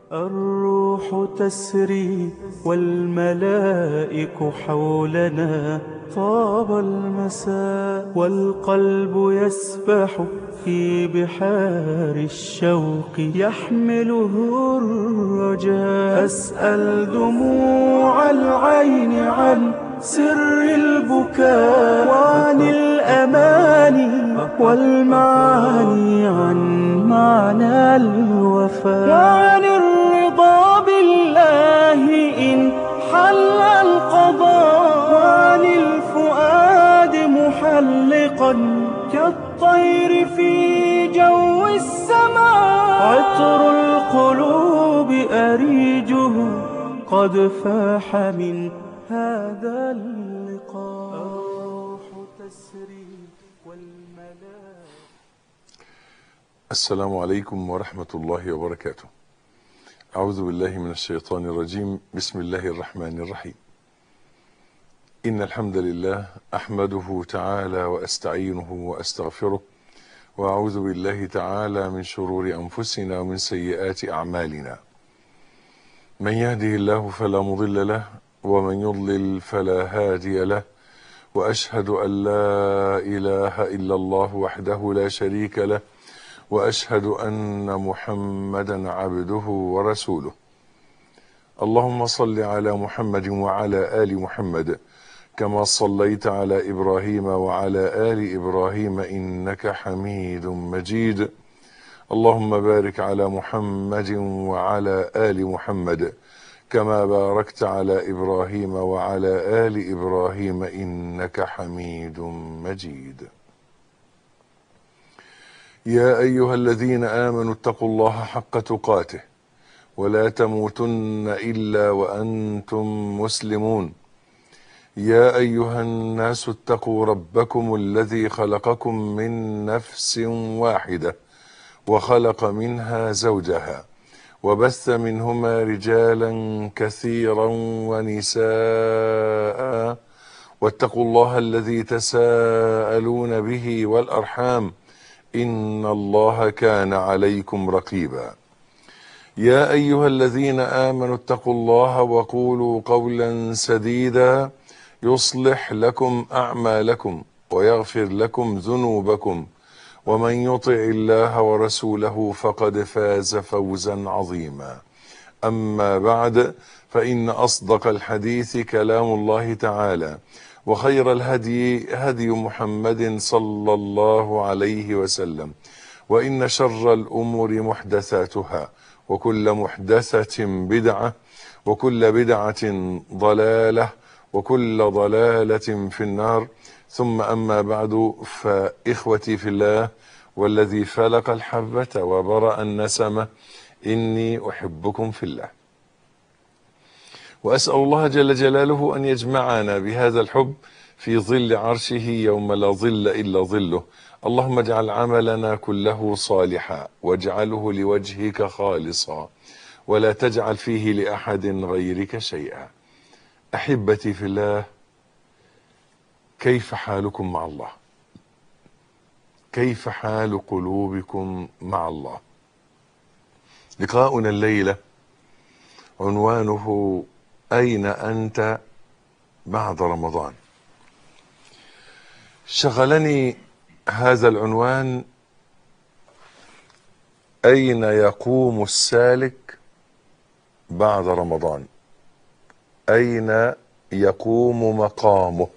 الروح تسري والملائك حولنا طاب المساء والقلب يسبح في بحار الشوق يحمله الرجاء أسأل دموع العين عن سر البكاء وعن الأماني والمعاني عن معنى الوفاء وعن الرضا بالله إن حل القضاء وعن الفؤاد محلقا كالطير في جو السماء عطر القلوب أريجه قد فاح من هذا اللقاء الروح تسري والملائكة السلام عليكم ورحمة الله وبركاته. أعوذ بالله من الشيطان الرجيم، بسم الله الرحمن الرحيم. إن الحمد لله أحمده تعالى وأستعينه وأستغفره، وأعوذ بالله تعالى من شرور أنفسنا ومن سيئات أعمالنا. من يهده الله فلا مضل له، ومن يضلل فلا هادي له. وأشهد أن لا إله إلا الله وحده لا شريك له. واشهد ان محمدا عبده ورسوله اللهم صل على محمد وعلى ال محمد كما صليت على ابراهيم وعلى ال ابراهيم انك حميد مجيد اللهم بارك على محمد وعلى ال محمد كما باركت على ابراهيم وعلى ال ابراهيم انك حميد مجيد يا ايها الذين امنوا اتقوا الله حق تقاته ولا تموتن الا وانتم مسلمون يا ايها الناس اتقوا ربكم الذي خلقكم من نفس واحده وخلق منها زوجها وبث منهما رجالا كثيرا ونساء واتقوا الله الذي تساءلون به والارحام ان الله كان عليكم رقيبا يا ايها الذين امنوا اتقوا الله وقولوا قولا سديدا يصلح لكم اعمالكم ويغفر لكم ذنوبكم ومن يطع الله ورسوله فقد فاز فوزا عظيما اما بعد فان اصدق الحديث كلام الله تعالى وخير الهدي هدي محمد صلى الله عليه وسلم وان شر الامور محدثاتها وكل محدثه بدعه وكل بدعه ضلاله وكل ضلاله في النار ثم اما بعد فاخوتي في الله والذي فلق الحبه وبرا النسمه اني احبكم في الله واسال الله جل جلاله ان يجمعنا بهذا الحب في ظل عرشه يوم لا ظل الا ظله اللهم اجعل عملنا كله صالحا واجعله لوجهك خالصا ولا تجعل فيه لاحد غيرك شيئا احبتي في الله كيف حالكم مع الله كيف حال قلوبكم مع الله لقاؤنا الليله عنوانه أين أنت بعد رمضان شغلني هذا العنوان أين يقوم السالك بعد رمضان أين يقوم مقامه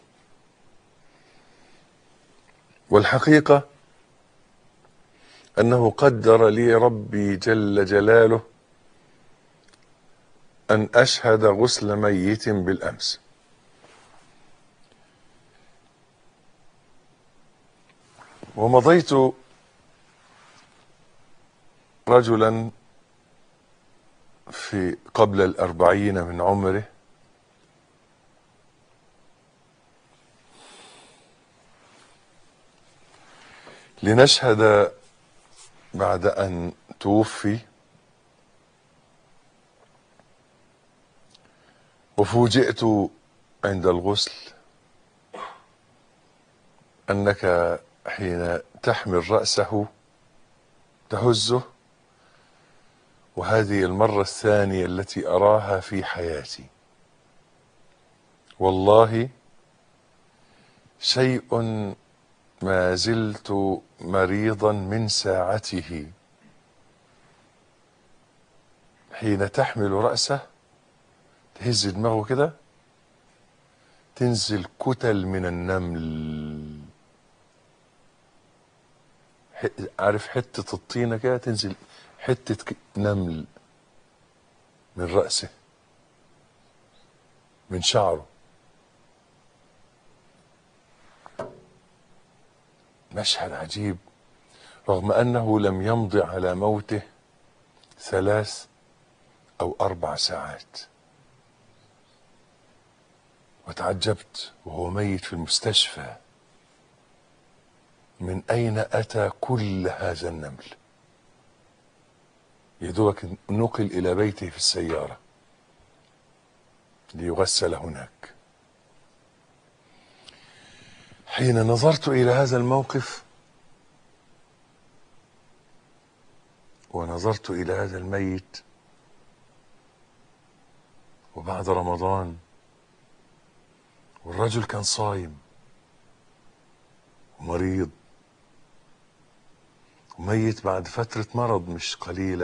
والحقيقة أنه قدر لي ربي جل جلاله أن أشهد غسل ميت بالأمس ومضيت رجلا في قبل الأربعين من عمره لنشهد بعد أن توفي وفوجئت عند الغسل انك حين تحمل راسه تهزه وهذه المرة الثانية التي أراها في حياتي والله شيء ما زلت مريضا من ساعته حين تحمل رأسه تهز دماغه كده تنزل كتل من النمل ح- عارف حتة الطينة كده تنزل حتة ك- نمل من رأسه من شعره مشهد عجيب رغم أنه لم يمض على موته ثلاث أو أربع ساعات وتعجبت وهو ميت في المستشفى من أين أتى كل هذا النمل يدوك نقل إلى بيته في السيارة ليغسل هناك حين نظرت إلى هذا الموقف ونظرت إلى هذا الميت وبعد رمضان والرجل كان صايم ومريض وميت بعد فترة مرض مش قليلة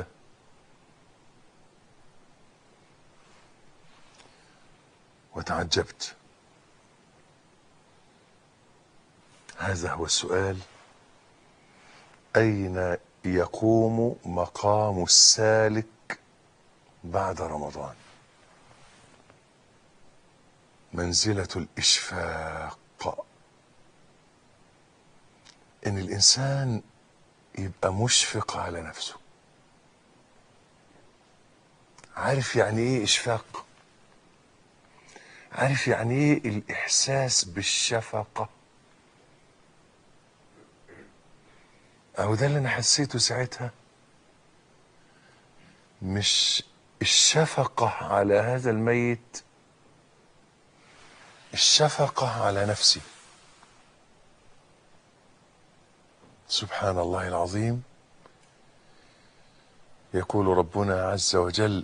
وتعجبت هذا هو السؤال أين يقوم مقام السالك بعد رمضان منزلة الإشفاق إن الإنسان يبقى مشفق على نفسه عارف يعني إيه إشفاق عارف يعني إيه الإحساس بالشفقة أو ده اللي أنا حسيته ساعتها مش الشفقة على هذا الميت الشفقة على نفسي سبحان الله العظيم يقول ربنا عز وجل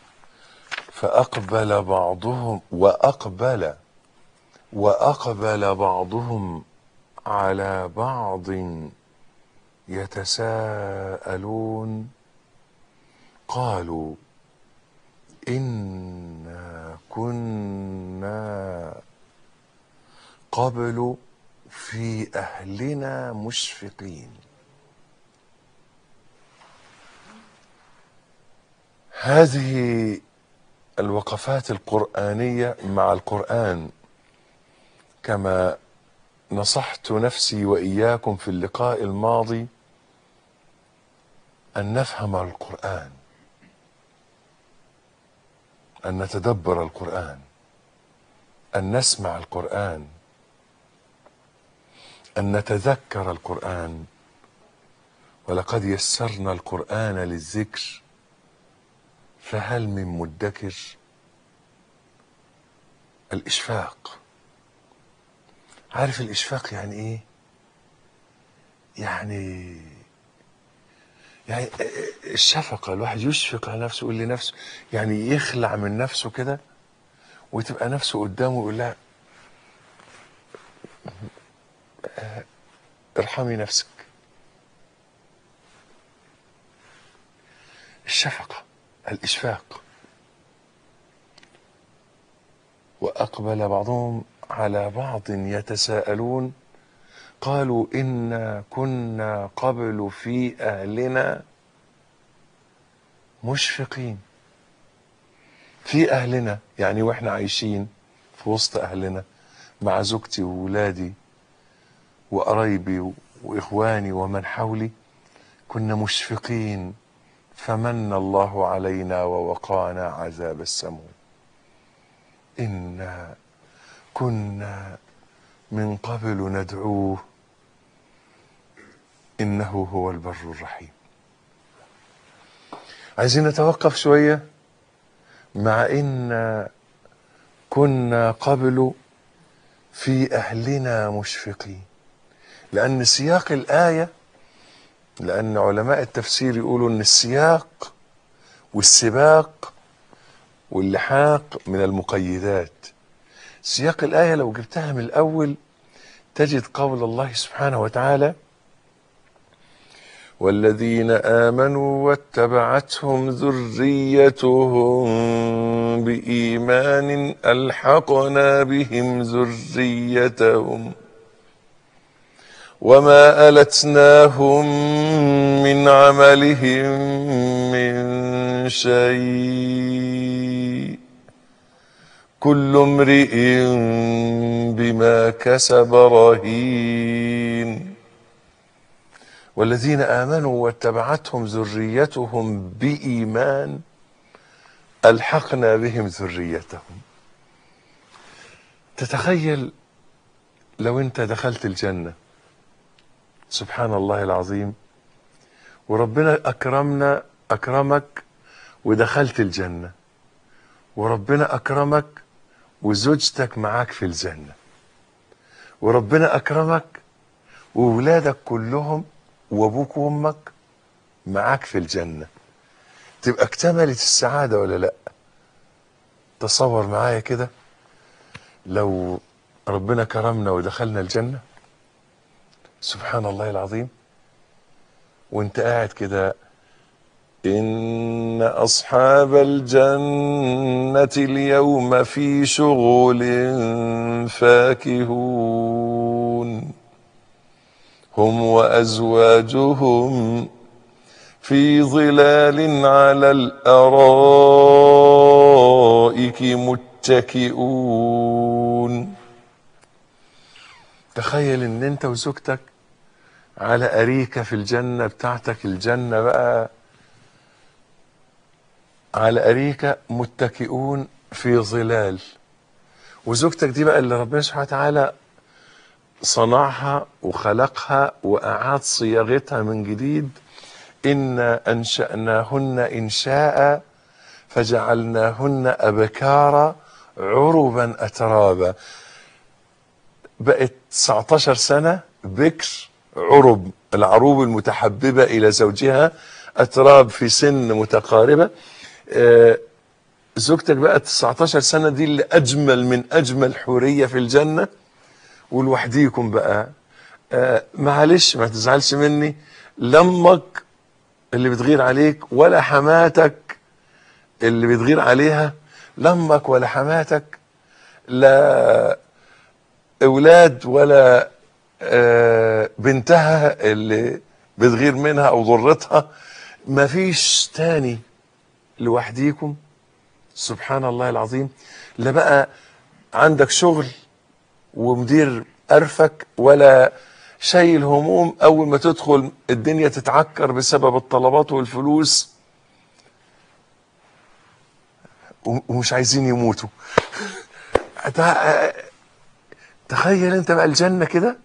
فأقبل بعضهم وأقبل وأقبل بعضهم على بعض يتساءلون قالوا إنا كنا قبل في أهلنا مشفقين هذه الوقفات القرآنية مع القرآن كما نصحت نفسي وإياكم في اللقاء الماضي أن نفهم القرآن أن نتدبر القرآن أن نسمع القرآن أن نتذكر القرآن ولقد يسرنا القرآن للذكر فهل من مدكر الإشفاق عارف الإشفاق يعني إيه؟ يعني يعني الشفقة الواحد يشفق على نفسه يقول لنفسه يعني يخلع من نفسه كده وتبقى نفسه قدامه يقول لها ارحمي نفسك الشفقة الإشفاق وأقبل بعضهم على بعض يتساءلون قالوا إنا كنا قبل في أهلنا مشفقين في أهلنا يعني وإحنا عايشين في وسط أهلنا مع زوجتي وولادي وقرايبي وإخواني ومن حولي كنا مشفقين فمن الله علينا ووقانا عذاب السموم إنا كنا من قبل ندعوه إنه هو البر الرحيم عايزين نتوقف شوية مع إن كنا قبل في أهلنا مشفقين لأن سياق الآية لأن علماء التفسير يقولوا إن السياق والسباق واللحاق من المقيدات سياق الآية لو جبتها من الأول تجد قول الله سبحانه وتعالى والذين آمنوا واتبعتهم ذريتهم بإيمان ألحقنا بهم ذريتهم وما ألتناهم من عملهم من شيء كل امرئ بما كسب رهين والذين آمنوا واتبعتهم ذريتهم بإيمان ألحقنا بهم ذريتهم تتخيل لو أنت دخلت الجنة سبحان الله العظيم وربنا أكرمنا أكرمك ودخلت الجنة وربنا أكرمك وزوجتك معاك في الجنة وربنا أكرمك وولادك كلهم وابوك وامك معاك في الجنة تبقى اكتملت السعادة ولا لا تصور معايا كده لو ربنا كرمنا ودخلنا الجنة سبحان الله العظيم وانت قاعد كده إن أصحاب الجنة اليوم في شغل فاكهون هم وأزواجهم في ظلال على الأرائك متكئون تخيل ان انت وزوجتك على أريكة في الجنة بتاعتك الجنة بقى على أريكة متكئون في ظلال وزوجتك دي بقى اللي ربنا سبحانه وتعالى صنعها وخلقها وأعاد صياغتها من جديد إنا أنشأناهن إنشاء فجعلناهن أبكارا عربا أترابا بقت 19 سنة بكر عرب العروب المتحببة إلى زوجها أتراب في سن متقاربة آه، زوجتك بقت 19 سنة دي اللي أجمل من أجمل حورية في الجنة ولوحديكم بقى آه، معلش ما تزعلش مني لمك اللي بتغير عليك ولا حماتك اللي بتغير عليها لمك ولا حماتك لا اولاد ولا آه، بنتها اللي بتغير منها او ضرتها مفيش تاني لوحديكم سبحان الله العظيم لا بقى عندك شغل ومدير قرفك ولا شايل هموم اول ما تدخل الدنيا تتعكر بسبب الطلبات والفلوس و- ومش عايزين يموتوا تع- تخيل انت بقى الجنة كده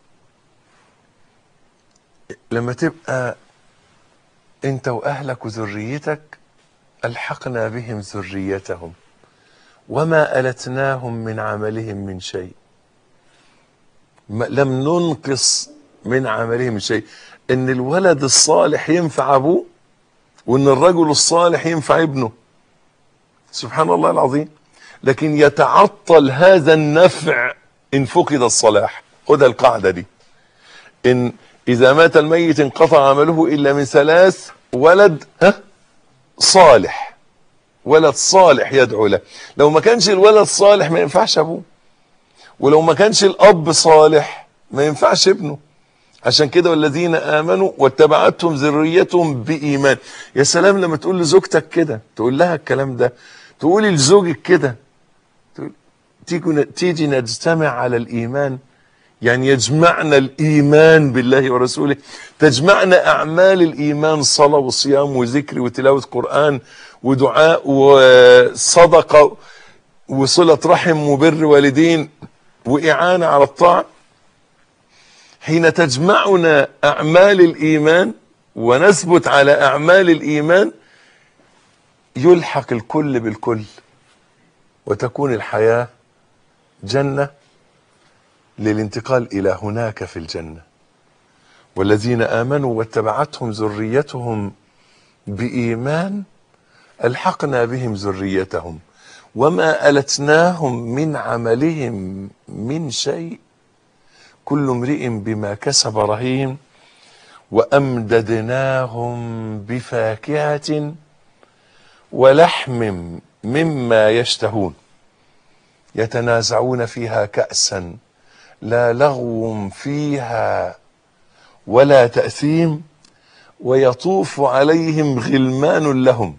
لما تبقى انت واهلك وذريتك الحقنا بهم ذريتهم وما ألتناهم من عملهم من شيء ما- لم ننقص من عملهم من شيء ان الولد الصالح ينفع ابوه وان الرجل الصالح ينفع ابنه سبحان الله العظيم لكن يتعطل هذا النفع ان فقد الصلاح خدها القاعدة دي ان اذا مات الميت انقطع عمله الا من ثلاث ولد ها صالح ولد صالح يدعو له لو ما كانش الولد صالح ما ينفعش ابوه ولو ما كانش الاب صالح ما ينفعش ابنه عشان كده والذين امنوا واتبعتهم ذريتهم بايمان يا سلام لما تقول لزوجتك كده تقول لها الكلام ده تقولي لزوجك كده تقول- تيجي تيجي نجتمع على الايمان يعني يجمعنا الايمان بالله ورسوله تجمعنا اعمال الايمان صلاه وصيام وذكر وتلاوه قران ودعاء وصدقه وصله رحم وبر والدين واعانه على الطاعه حين تجمعنا اعمال الايمان ونثبت على اعمال الايمان يلحق الكل بالكل وتكون الحياه جنه للانتقال الى هناك في الجنه والذين امنوا واتبعتهم ذريتهم بايمان الحقنا بهم ذريتهم وما التناهم من عملهم من شيء كل امرئ بما كسب رهين وامددناهم بفاكهه ولحم مما يشتهون يتنازعون فيها كاسا لا لغو فيها ولا تاثيم ويطوف عليهم غلمان لهم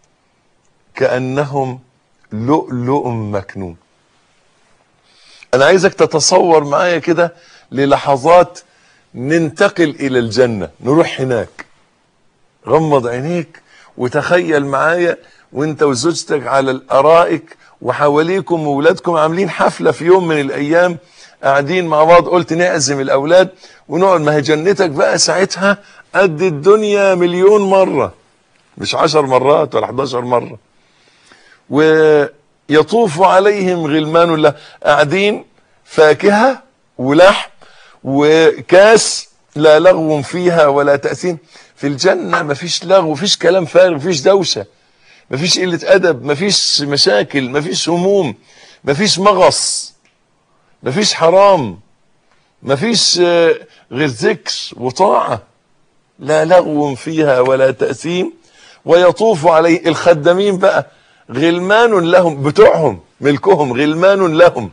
كانهم لؤلؤ مكنون انا عايزك تتصور معايا كده للحظات ننتقل الى الجنه نروح هناك غمض عينيك وتخيل معايا وانت وزوجتك على الارائك وحواليكم واولادكم عاملين حفله في يوم من الايام قاعدين مع بعض قلت نعزم الاولاد ونقعد ما هي جنتك بقى ساعتها قد الدنيا مليون مره مش عشر مرات ولا 11 مره ويطوف عليهم غلمان له قاعدين فاكهه ولحم وكاس لا لغو فيها ولا تأثيم في الجنة مفيش لغو مفيش كلام فارغ مفيش دوشة مفيش قلة أدب مفيش مشاكل مفيش هموم مفيش مغص مفيش حرام مفيش آه، غير ذكر وطاعة لا لغو فيها ولا تأثيم ويطوف عليه الخدامين بقى غلمان لهم بتوعهم ملكهم غلمان لهم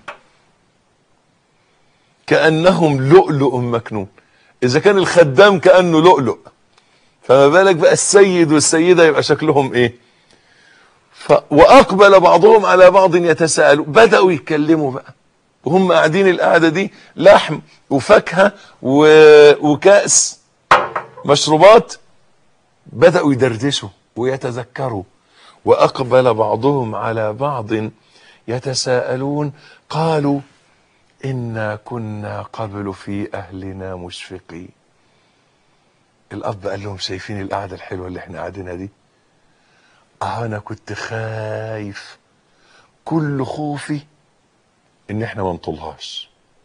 كأنهم لؤلؤ مكنون إذا كان الخدام كأنه لؤلؤ فما بالك بقى السيد والسيدة يبقى شكلهم إيه ف... وأقبل بعضهم على بعض يتساءلوا بدأوا يتكلموا بقى وهم قاعدين القعدة دي لحم وفاكهة و... وكأس مشروبات بدأوا يدردشوا ويتذكروا وأقبل بعضهم على بعض يتساءلون قالوا إنا كنا قبل في أهلنا مشفقين الأب قال لهم شايفين القعدة الحلوة اللي احنا قاعدينها دي آه أنا كنت خايف كل خوفي إن احنا ما نطولهاش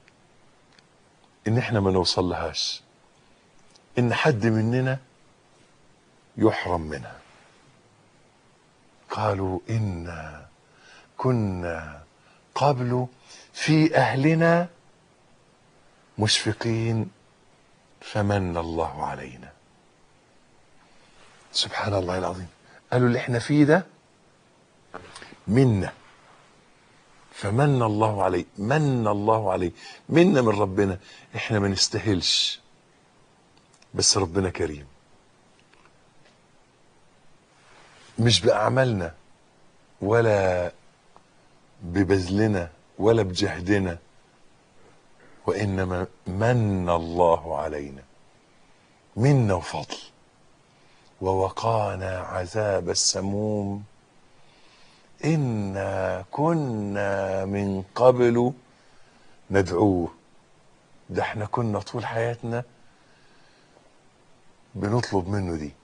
إن احنا ما نوصلهاش إن حد مننا يحرم منها قالوا إنا كنا قبل في أهلنا مشفقين فمن الله علينا سبحان الله العظيم قالوا اللي احنا فيه ده منا فمن الله عليه من الله عليه منا من ربنا احنا ما نستاهلش بس ربنا كريم مش بأعمالنا ولا ببذلنا ولا بجهدنا وإنما من الله علينا منا وفضل ووقانا عذاب السموم إنا كنا من قبل ندعوه ده احنا كنا طول حياتنا بنطلب منه دي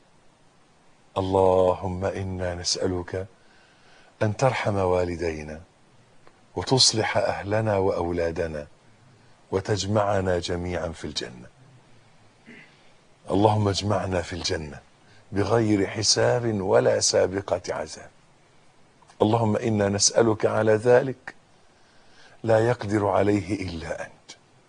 اللهم إنا نسألك أن ترحم والدينا وتصلح أهلنا وأولادنا وتجمعنا جميعا في الجنة اللهم اجمعنا في الجنة بغير حساب ولا سابقة عذاب اللهم إنا نسألك على ذلك لا يقدر عليه إلا أنت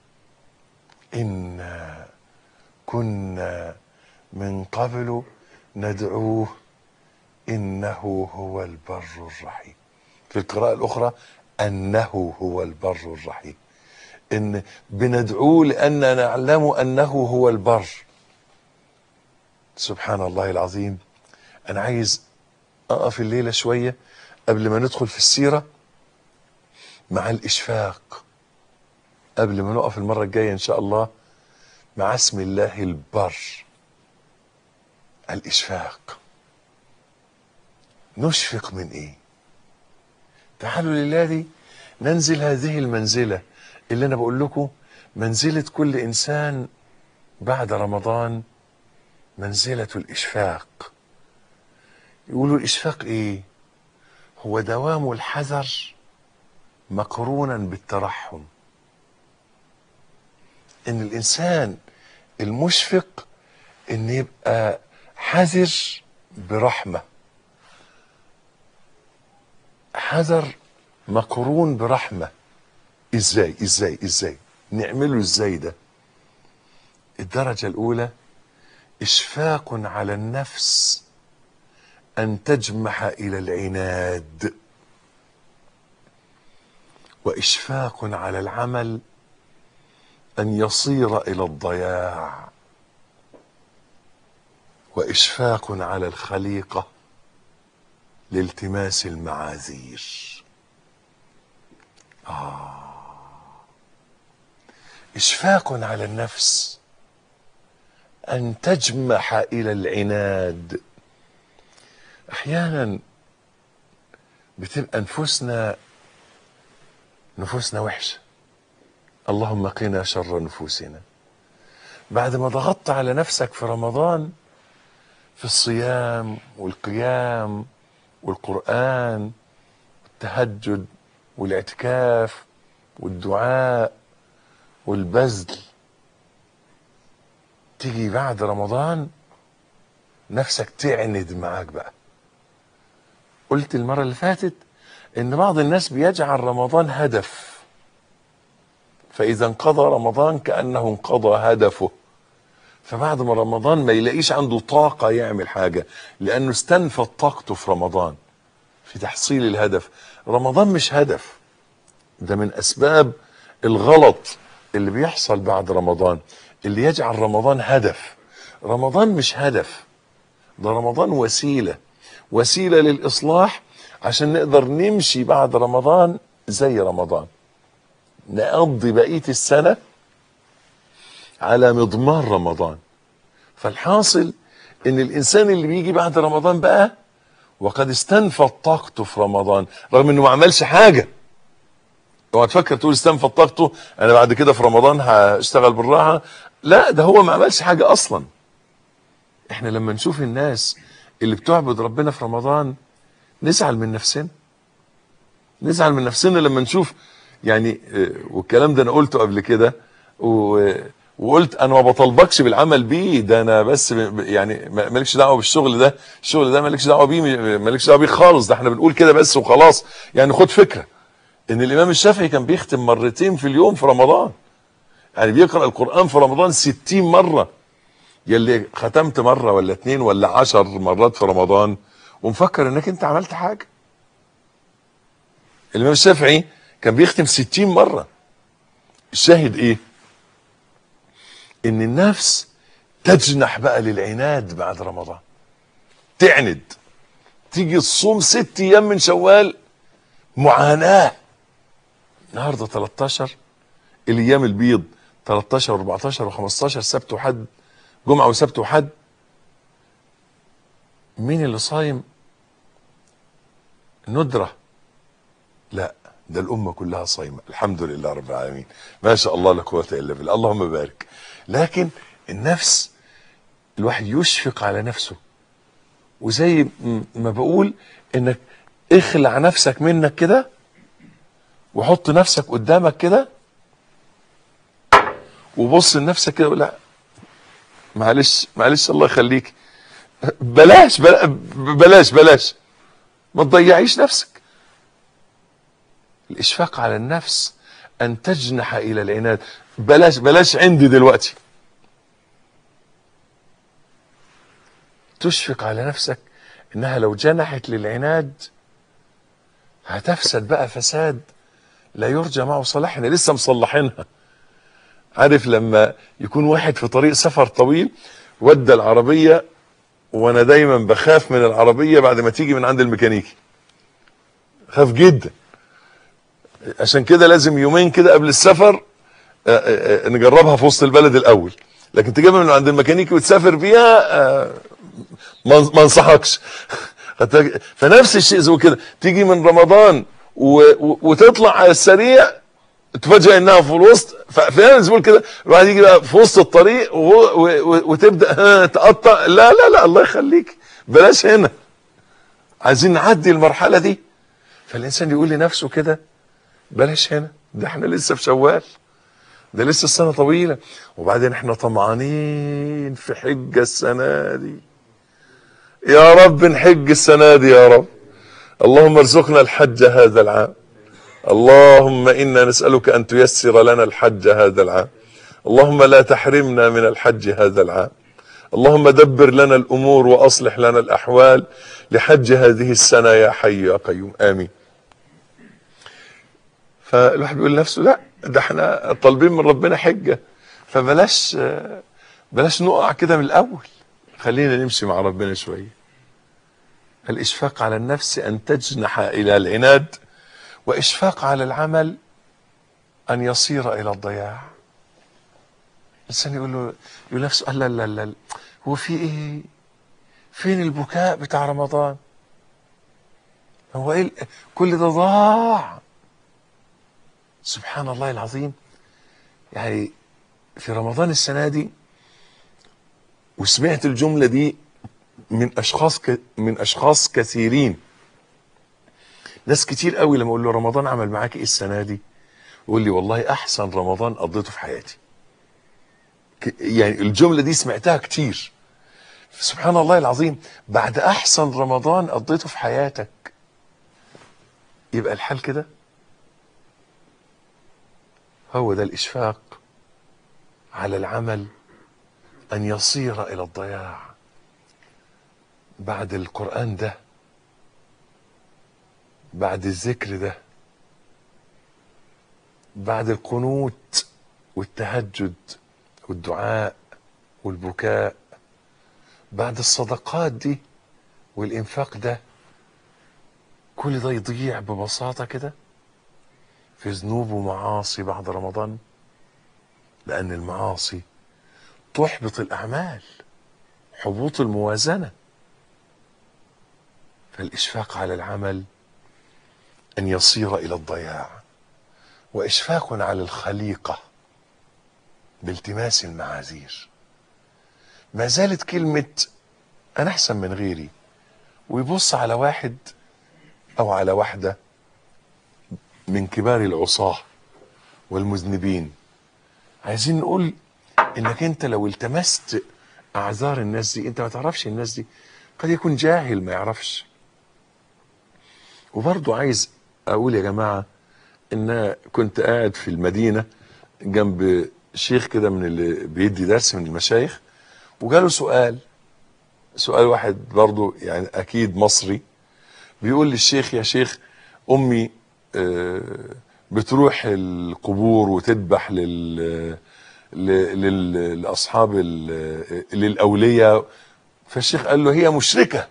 إنا كنا من قبل ندعوه إنه هو البر الرحيم في القراءة الأخرى أنه هو البر الرحيم إن بندعوه لأننا نعلم أنه هو البر سبحان الله العظيم أنا عايز أقف الليلة شوية قبل ما ندخل في السيرة مع الإشفاق قبل ما نقف المرة الجاية إن شاء الله مع اسم الله البر الإشفاق نشفق من إيه تعالوا لله ننزل هذه المنزلة اللي أنا بقول لكم منزلة كل إنسان بعد رمضان منزلة الإشفاق يقولوا الإشفاق إيه هو دوام الحذر مقرونا بالترحم ان الانسان المشفق ان يبقى حذر برحمه الحذر مقرون برحمة ازاي ازاي ازاي نعمله ازاي ده الدرجة الأولى إشفاق على النفس أن تجمح إلى العناد وإشفاق على العمل أن يصير إلى الضياع وإشفاق على الخليقة لالتماس المعاذير إشفاق على النفس أن تجمح إلى العناد أحيانا بتبقى نفوسنا نفوسنا وحشة اللهم قنا شر نفوسنا بعد ما ضغطت على نفسك في رمضان في الصيام والقيام والقرآن والتهجد والاعتكاف والدعاء والبذل تيجي بعد رمضان نفسك تعند معاك بقى قلت المرة اللي فاتت ان بعض الناس بيجعل رمضان هدف فاذا انقضى رمضان كأنه انقضى هدفه فبعد ما رمضان ما يلاقيش عنده طاقة يعمل حاجة لانه استنفد طاقته في رمضان في تحصيل الهدف رمضان مش هدف ده من اسباب الغلط اللي بيحصل بعد رمضان اللي يجعل رمضان هدف رمضان مش هدف ده رمضان وسيلة وسيلة للإصلاح عشان نقدر نمشي بعد رمضان زي رمضان نقضي بقية السنة على مضمار رمضان فالحاصل ان الانسان اللي بيجي بعد رمضان بقى وقد استنفد طاقته في رمضان رغم انه ما عملش حاجه اوعى تفكر تقول استنفد طاقته انا بعد كده في رمضان هشتغل بالراحه لا ده هو ما عملش حاجه اصلا احنا لما نشوف الناس اللي بتعبد ربنا في رمضان نزعل من نفسنا نزعل من نفسنا لما نشوف يعني آه، والكلام ده انا قلته قبل كده و- وقلت انا ما بطالبكش بالعمل بيه ده انا بس ب- يعني ما- مالكش دعوه بالشغل ده الشغل ده مالكش دعوه بيه مالكش دعوه بيه خالص ده احنا بنقول كده بس وخلاص يعني خد فكره ان الامام الشافعي كان بيختم مرتين في اليوم في رمضان يعني بيقرا القران في رمضان ستين مره يلي ختمت مره ولا اتنين ولا عشر مرات في رمضان ومفكر انك انت عملت حاجه الامام الشافعي كان بيختم ستين مره الشاهد ايه ان النفس تجنح بقى للعناد بعد رمضان تعند تيجي تصوم ست ايام من شوال معاناه النهارده 13 الايام البيض 13 و14 و15 سبت وحد جمعه وسبت وحد مين اللي صايم ندره لا ده الامه كلها صايمه الحمد لله رب العالمين ما شاء الله لا قوه الا بالله اللهم بارك لكن النفس الواحد يشفق على نفسه وزي م- ما بقول انك اخلع نفسك منك كده وحط نفسك قدامك كده وبص لنفسك كده وقول لا معلش معلش الله يخليك بلاش بلا- بلاش بلاش ما تضيعيش نفسك الاشفاق على النفس ان تجنح الى العناد بلاش بلاش عندي دلوقتي تشفق على نفسك انها لو جنحت للعناد هتفسد بقى فساد لا يرجى معه صلاح احنا لسه مصلحينها عارف لما يكون واحد في طريق سفر طويل ودى العربية وانا دايما بخاف من العربية بعد ما تيجي من عند الميكانيكي خاف جدا عشان كده لازم يومين كده قبل السفر آه، آه، آه، نجربها في وسط البلد الاول لكن تجيبها من عند الميكانيكي وتسافر بيها آه، ما ما انصحكش خدت بالك؟ فنفس الشيء زي كده تيجي من رمضان و... و... وتطلع على السريع تفاجئ انها في الوسط ففعلا زي ما بقول كده الواحد يجي بقى في وسط الطريق و... و... و... وتبدا ها تقطع لا لا لا الله يخليك بلاش هنا عايزين نعدي المرحله دي فالانسان يقول لنفسه كده بلاش هنا ده احنا لسه في شوال ده لسه السنه طويله وبعدين احنا طمعانين في حجه السنه دي يا رب نحج السنه دي يا رب اللهم ارزقنا الحج هذا العام اللهم انا نسالك ان تيسر لنا الحج هذا العام اللهم لا تحرمنا من الحج هذا العام اللهم دبر لنا الامور واصلح لنا الاحوال لحج هذه السنه يا حي يا قيوم امين فالواحد بيقول لنفسه لا ده احنا طالبين من ربنا حجه فبلاش بلاش نقع كده من الاول خلينا نمشي مع ربنا شويه الاشفاق على النفس ان تجنح الى العناد واشفاق على العمل ان يصير الى الضياع الانسان يقول له يقول نفسه لا لا لا هو في ايه فين البكاء بتاع رمضان هو ايه كل ده ضاع سبحان الله العظيم يعني في رمضان السنه دي وسمعت الجمله دي من اشخاص ك... من اشخاص كثيرين ناس كتير قوي لما اقول له رمضان عمل معاك ايه السنه دي يقول لي والله احسن رمضان قضيته في حياتي ك... يعني الجمله دي سمعتها كتير سبحان الله العظيم بعد احسن رمضان قضيته في حياتك يبقى الحال كده هو ده الاشفاق على العمل ان يصير الى الضياع بعد القران ده بعد الذكر ده بعد القنوت والتهجد والدعاء والبكاء بعد الصدقات دي والانفاق ده كل ده يضيع ببساطه كده في ذنوب ومعاصي بعد رمضان لان المعاصي تحبط الاعمال حبوط الموازنه فالاشفاق على العمل ان يصير الى الضياع واشفاق على الخليقه بالتماس المعاذير ما زالت كلمه انا احسن من غيري ويبص على واحد او على واحده من كبار العصاه والمذنبين عايزين نقول انك انت لو التمست اعذار الناس دي انت ما تعرفش الناس دي قد يكون جاهل ما يعرفش وبرضو عايز اقول يا جماعه ان كنت قاعد في المدينه جنب شيخ كده من اللي بيدي درس من المشايخ وجاله سؤال سؤال واحد برضو يعني اكيد مصري بيقول للشيخ يا شيخ امي آه، بتروح القبور وتذبح لل ل- لل- لاصحاب ال- للاولياء فالشيخ قال له هي مشركه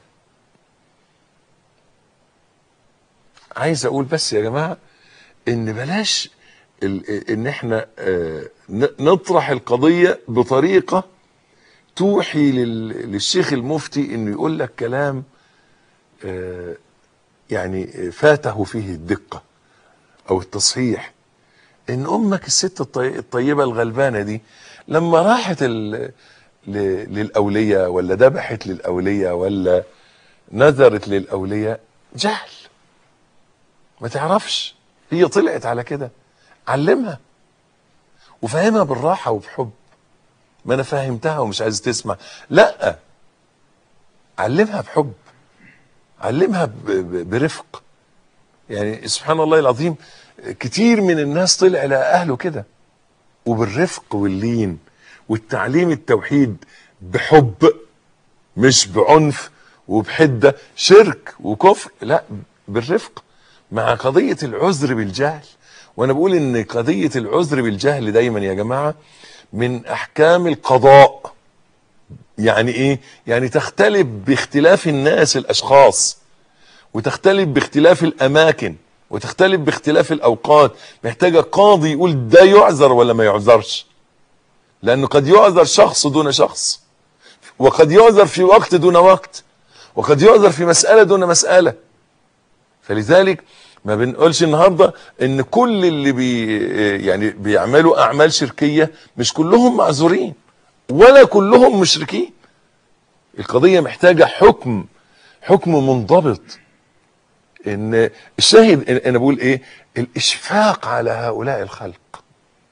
عايز اقول بس يا جماعه ان بلاش ال- ان احنا آه، ن- نطرح القضيه بطريقه توحي لل- للشيخ المفتي انه يقول لك كلام آه، يعني فاته فيه الدقه او التصحيح ان امك الست الطي- الطيبه الغلبانه دي لما راحت ال- ل- للاولياء ولا ذبحت للاولياء ولا نذرت للاولياء جهل ما تعرفش هي طلعت على كده علمها وفهمها بالراحه وبحب ما انا فهمتها ومش عايز تسمع لا علمها بحب علمها ب- ب- برفق يعني سبحان الله العظيم كتير من الناس طلع لأهله كده وبالرفق واللين والتعليم التوحيد بحب مش بعنف وبحدة شرك وكفر لا بالرفق مع قضية العذر بالجهل وانا بقول ان قضية العذر بالجهل دايما يا جماعة من احكام القضاء يعني ايه يعني تختلف باختلاف الناس الاشخاص وتختلف باختلاف الاماكن وتختلف باختلاف الاوقات محتاجه قاضي يقول ده يعذر ولا ما يعذرش لانه قد يعذر شخص دون شخص وقد يعذر في وقت دون وقت وقد يعذر في مساله دون مساله فلذلك ما بنقولش النهارده ان كل اللي بي يعني بيعملوا اعمال شركيه مش كلهم معذورين ولا كلهم مشركين القضيه محتاجه حكم حكم منضبط ان الشاهد إن- انا بقول ايه الاشفاق على هؤلاء الخلق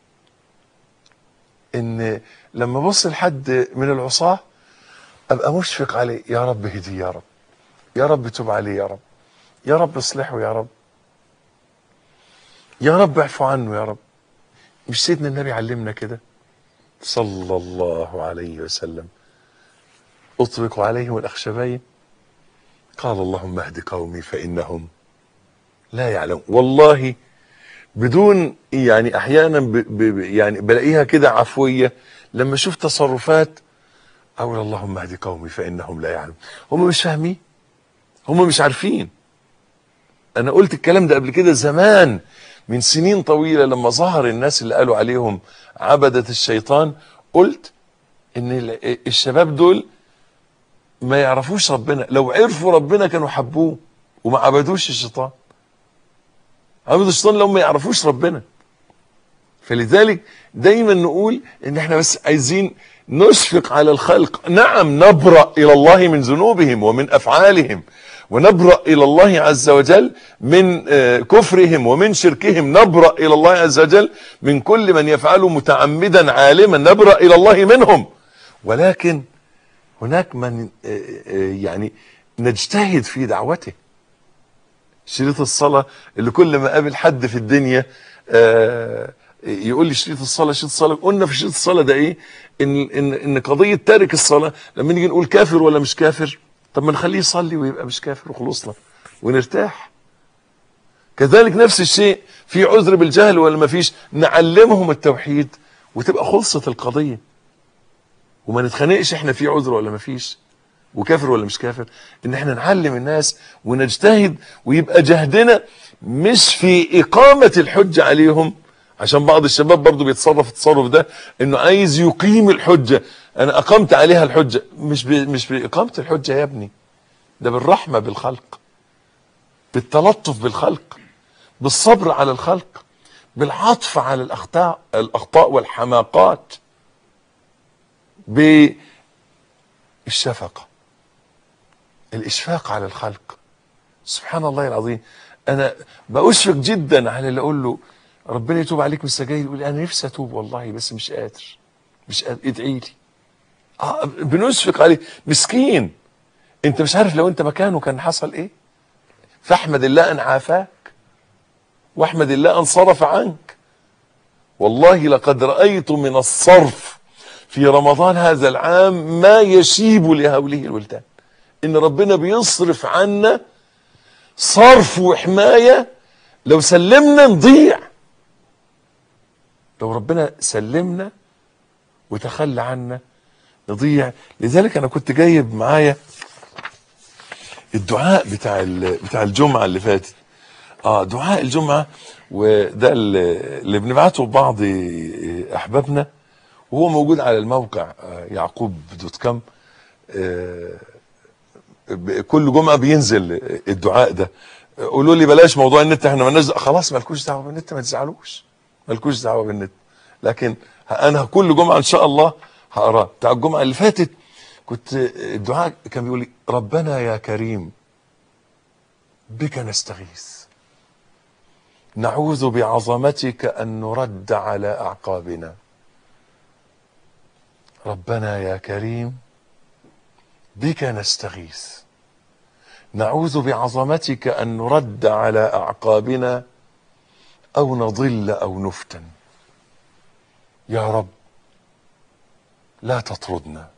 ان لما ابص لحد من العصاه ابقى مشفق عليه يا رب هدي يا رب يا رب تب عليه يا رب يا رب اصلحه يا رب يا رب اعفو عنه يا رب مش سيدنا النبي علمنا كده صلى الله عليه وسلم اطبق عليهم الاخشبين قال اللهم اهد قومي فانهم لا يعلمون والله بدون يعني احيانا ب ب يعني بلاقيها كده عفويه لما اشوف تصرفات اقول اللهم اهد قومي فانهم لا يعلمون هم مش فاهمين هم مش عارفين انا قلت الكلام ده قبل كده زمان من سنين طويله لما ظهر الناس اللي قالوا عليهم عبده الشيطان قلت ان ال- الشباب دول ما يعرفوش ربنا لو عرفوا ربنا كانوا حبوه وما عبدوش الشيطان عبدوا الشيطان لو ما يعرفوش ربنا فلذلك دايما نقول ان احنا بس عايزين نشفق على الخلق نعم نبرأ الى الله من ذنوبهم ومن افعالهم ونبرأ الى الله عز وجل من آه، كفرهم ومن شركهم نبرأ الى الله عز وجل من كل من يفعله متعمدا عالما نبرأ الى الله منهم ولكن هناك من آه، آه، يعني نجتهد في دعوته شريط الصلاة اللي كل ما قابل حد في الدنيا آه، يقول لي شريط الصلاة شريط الصلاة قلنا في شريط الصلاة ده ايه ان ان ان قضية تارك الصلاة لما نيجي نقول كافر ولا مش كافر طب ما نخليه يصلي ويبقى مش كافر وخلصنا ونرتاح كذلك نفس الشيء في عذر بالجهل ولا ما فيش نعلمهم التوحيد وتبقى خلصت القضية وما نتخانقش احنا في عذر ولا ما فيش وكافر ولا مش كافر ان احنا نعلم الناس ونجتهد ويبقى جهدنا مش في اقامة الحجة عليهم عشان بعض الشباب برضو بيتصرف التصرف ده انه عايز يقيم الحجة انا اقمت عليها الحجة مش ب... مش باقامة الحجة يا ابني ده بالرحمة بالخلق بالتلطف بالخلق بالصبر على الخلق بالعطف على الاخطاء الاخطاء والحماقات بالشفقه الاشفاق على الخلق سبحان الله العظيم انا بأشفق جدا على اللي اقول له ربنا يتوب عليك من السجاير يقول لي انا نفسي اتوب والله بس مش قادر مش قادر ادعي لي آه بنشفق عليه مسكين انت مش عارف لو انت مكانه كان حصل ايه فاحمد الله ان عافاك واحمد الله ان صرف عنك والله لقد رأيت من الصرف في رمضان هذا العام ما يشيب لهوله الولدان ان ربنا بيصرف عنا صرف وحماية لو سلمنا نضيع لو ربنا سلمنا وتخلى عنا نضيع لذلك انا كنت جايب معايا الدعاء بتاع ال- بتاع الجمعه اللي فاتت اه دعاء الجمعه وده اللي اللي بنبعته لبعض احبابنا وهو موجود على الموقع آه، يعقوب دوت كوم آه، ب- كل جمعه بينزل الدعاء ده قولوا لي بلاش موضوع النت احنا مالناش دعوة. خلاص مالكوش دعوه بالنت ما تزعلوش مالكوش دعوه بالنت لكن انا كل جمعه ان شاء الله هقراه بتاع الجمعه اللي فاتت كنت الدعاء كان بيقول لي ربنا يا كريم بك نستغيث نعوذ بعظمتك ان نرد على اعقابنا ربنا يا كريم بك نستغيث نعوذ بعظمتك ان نرد على اعقابنا او نضل او نفتن يا رب لا تطردنا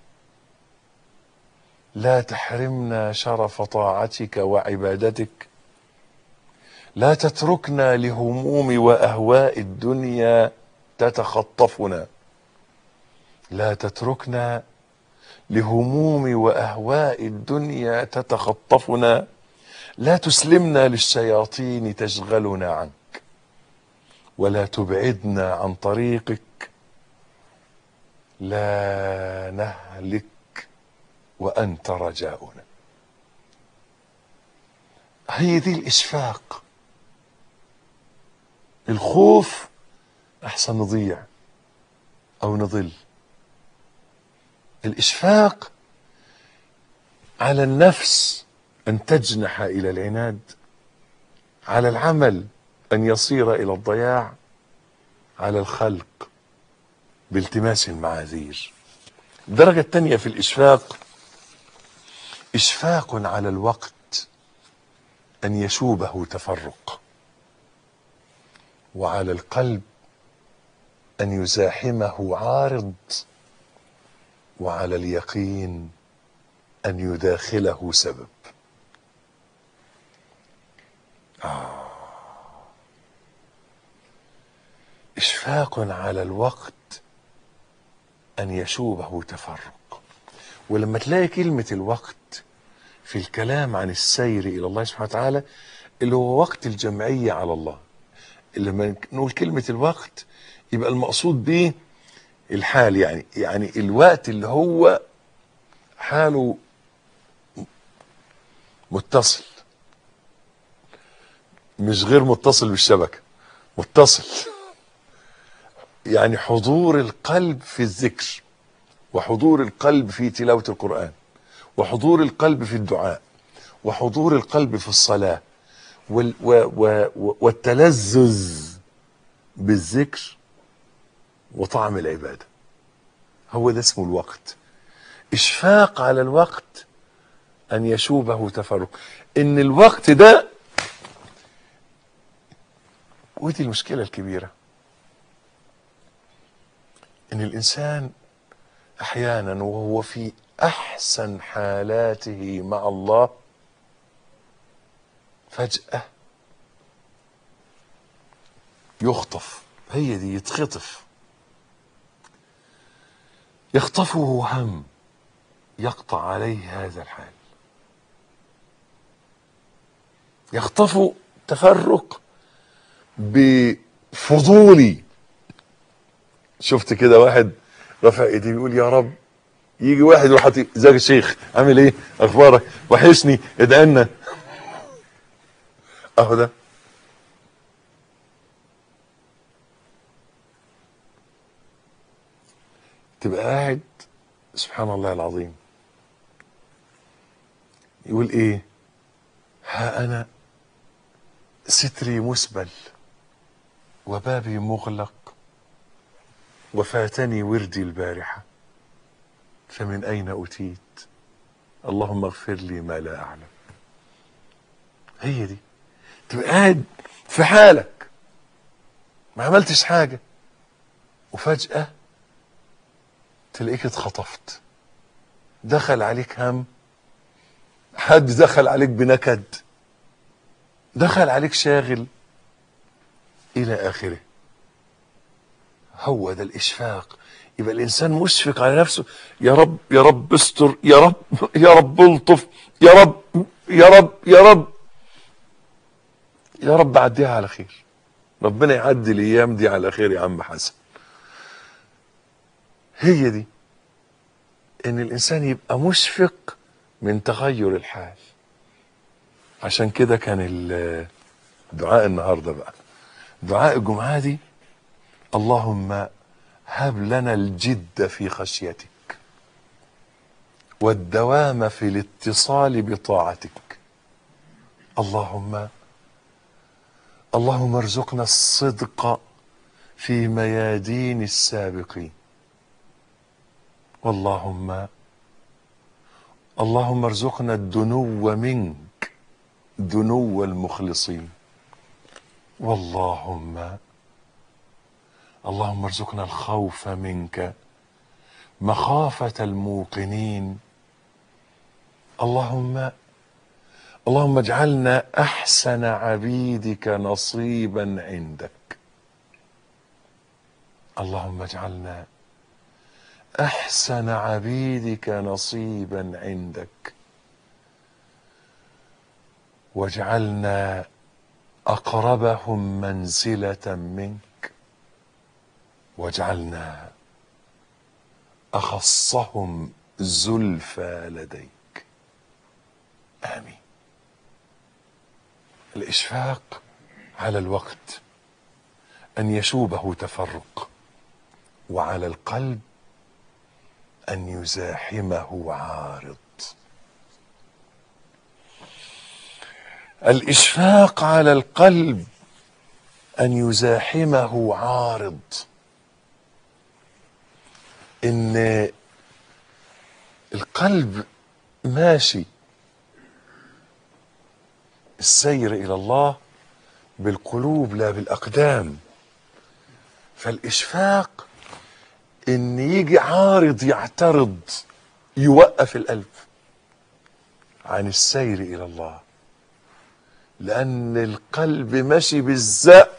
لا تحرمنا شرف طاعتك وعبادتك لا تتركنا لهموم واهواء الدنيا تتخطفنا لا تتركنا لهموم واهواء الدنيا تتخطفنا لا تسلمنا للشياطين تشغلنا عنك ولا تبعدنا عن طريقك لا نهلك وانت رجاؤنا هي دي الاشفاق الخوف احسن نضيع او نضل الاشفاق على النفس ان تجنح الى العناد على العمل ان يصير الى الضياع على الخلق بالتماس المعاذير الدرجة الثانية في الإشفاق إشفاق على الوقت أن يشوبه تفرق وعلى القلب أن يزاحمه عارض وعلى اليقين أن يداخله سبب إشفاق على الوقت أن يشوبه تفرق ولما تلاقي كلمة الوقت في الكلام عن السير إلى الله سبحانه وتعالى اللي هو وقت الجمعية على الله لما نقول كلمة الوقت يبقى المقصود به الحال يعني يعني الوقت اللي هو حاله متصل مش غير متصل بالشبكة متصل يعني حضور القلب في الذكر وحضور القلب في تلاوة القرآن وحضور القلب في الدعاء وحضور القلب في الصلاة وال و و والتلذذ بالذكر وطعم العبادة هو ده اسمه الوقت إشفاق على الوقت أن يشوبه تفرق إن الوقت ده ودي المشكلة الكبيرة إن الإنسان أحيانا وهو في أحسن حالاته مع الله فجأة يخطف هي دي يتخطف يخطفه هم يقطع عليه هذا الحال يخطف تفرق بفضولي شفت كده واحد رفع ايديه بيقول يا رب يجي واحد يروح حاطط ازيك يا شيخ عامل ايه اخبارك وحشني ادعي لنا اهو ده تبقى قاعد سبحان الله العظيم يقول ايه ها انا ستري مسبل وبابي مغلق وفاتني وردي البارحة فمن أين أتيت اللهم اغفر لي ما لا أعلم هي دي تبقى قاعد في حالك ما عملتش حاجة وفجأة تلاقيك اتخطفت دخل عليك هم حد دخل عليك بنكد دخل عليك شاغل إلى آخره هو ده الإشفاق يبقى الإنسان مشفق على نفسه يا رب يا رب استر يا رب يا رب الطف يا رب يا رب يا رب يا رب عديها على خير ربنا يعدي الأيام دي على خير يا عم حسن هي دي إن الإنسان يبقى مشفق من تغير الحال عشان كده كان دعاء النهارده بقى دعاء الجمعة دي اللهم هب لنا الجد في خشيتك والدوام في الاتصال بطاعتك اللهم اللهم ارزقنا الصدق في ميادين السابقين واللهم اللهم ارزقنا الدنو منك دنو المخلصين واللهم اللهم ارزقنا الخوف منك مخافة الموقنين اللهم اللهم اجعلنا احسن عبيدك نصيبا عندك اللهم اجعلنا احسن عبيدك نصيبا عندك واجعلنا اقربهم منزله منك واجعلنا اخصهم زلفى لديك امين الاشفاق على الوقت ان يشوبه تفرق وعلى القلب ان يزاحمه عارض الاشفاق على القلب ان يزاحمه عارض ان القلب ماشي السير الى الله بالقلوب لا بالاقدام فالاشفاق ان يجي عارض يعترض يوقف القلب عن السير الى الله لان القلب ماشي بالزق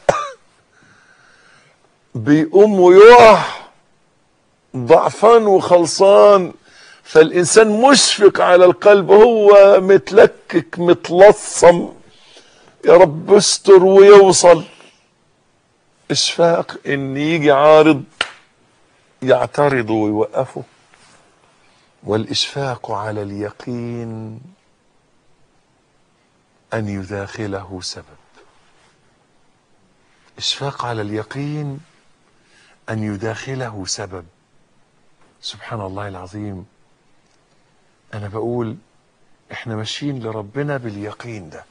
بيقوم ويقع ضعفان وخلصان فالانسان مشفق على القلب هو متلكك متلصم يا رب استر ويوصل اشفاق ان يجي عارض يعترض ويوقفه والاشفاق على اليقين ان يداخله سبب اشفاق على اليقين ان يداخله سبب سبحان الله العظيم انا بقول احنا ماشيين لربنا باليقين ده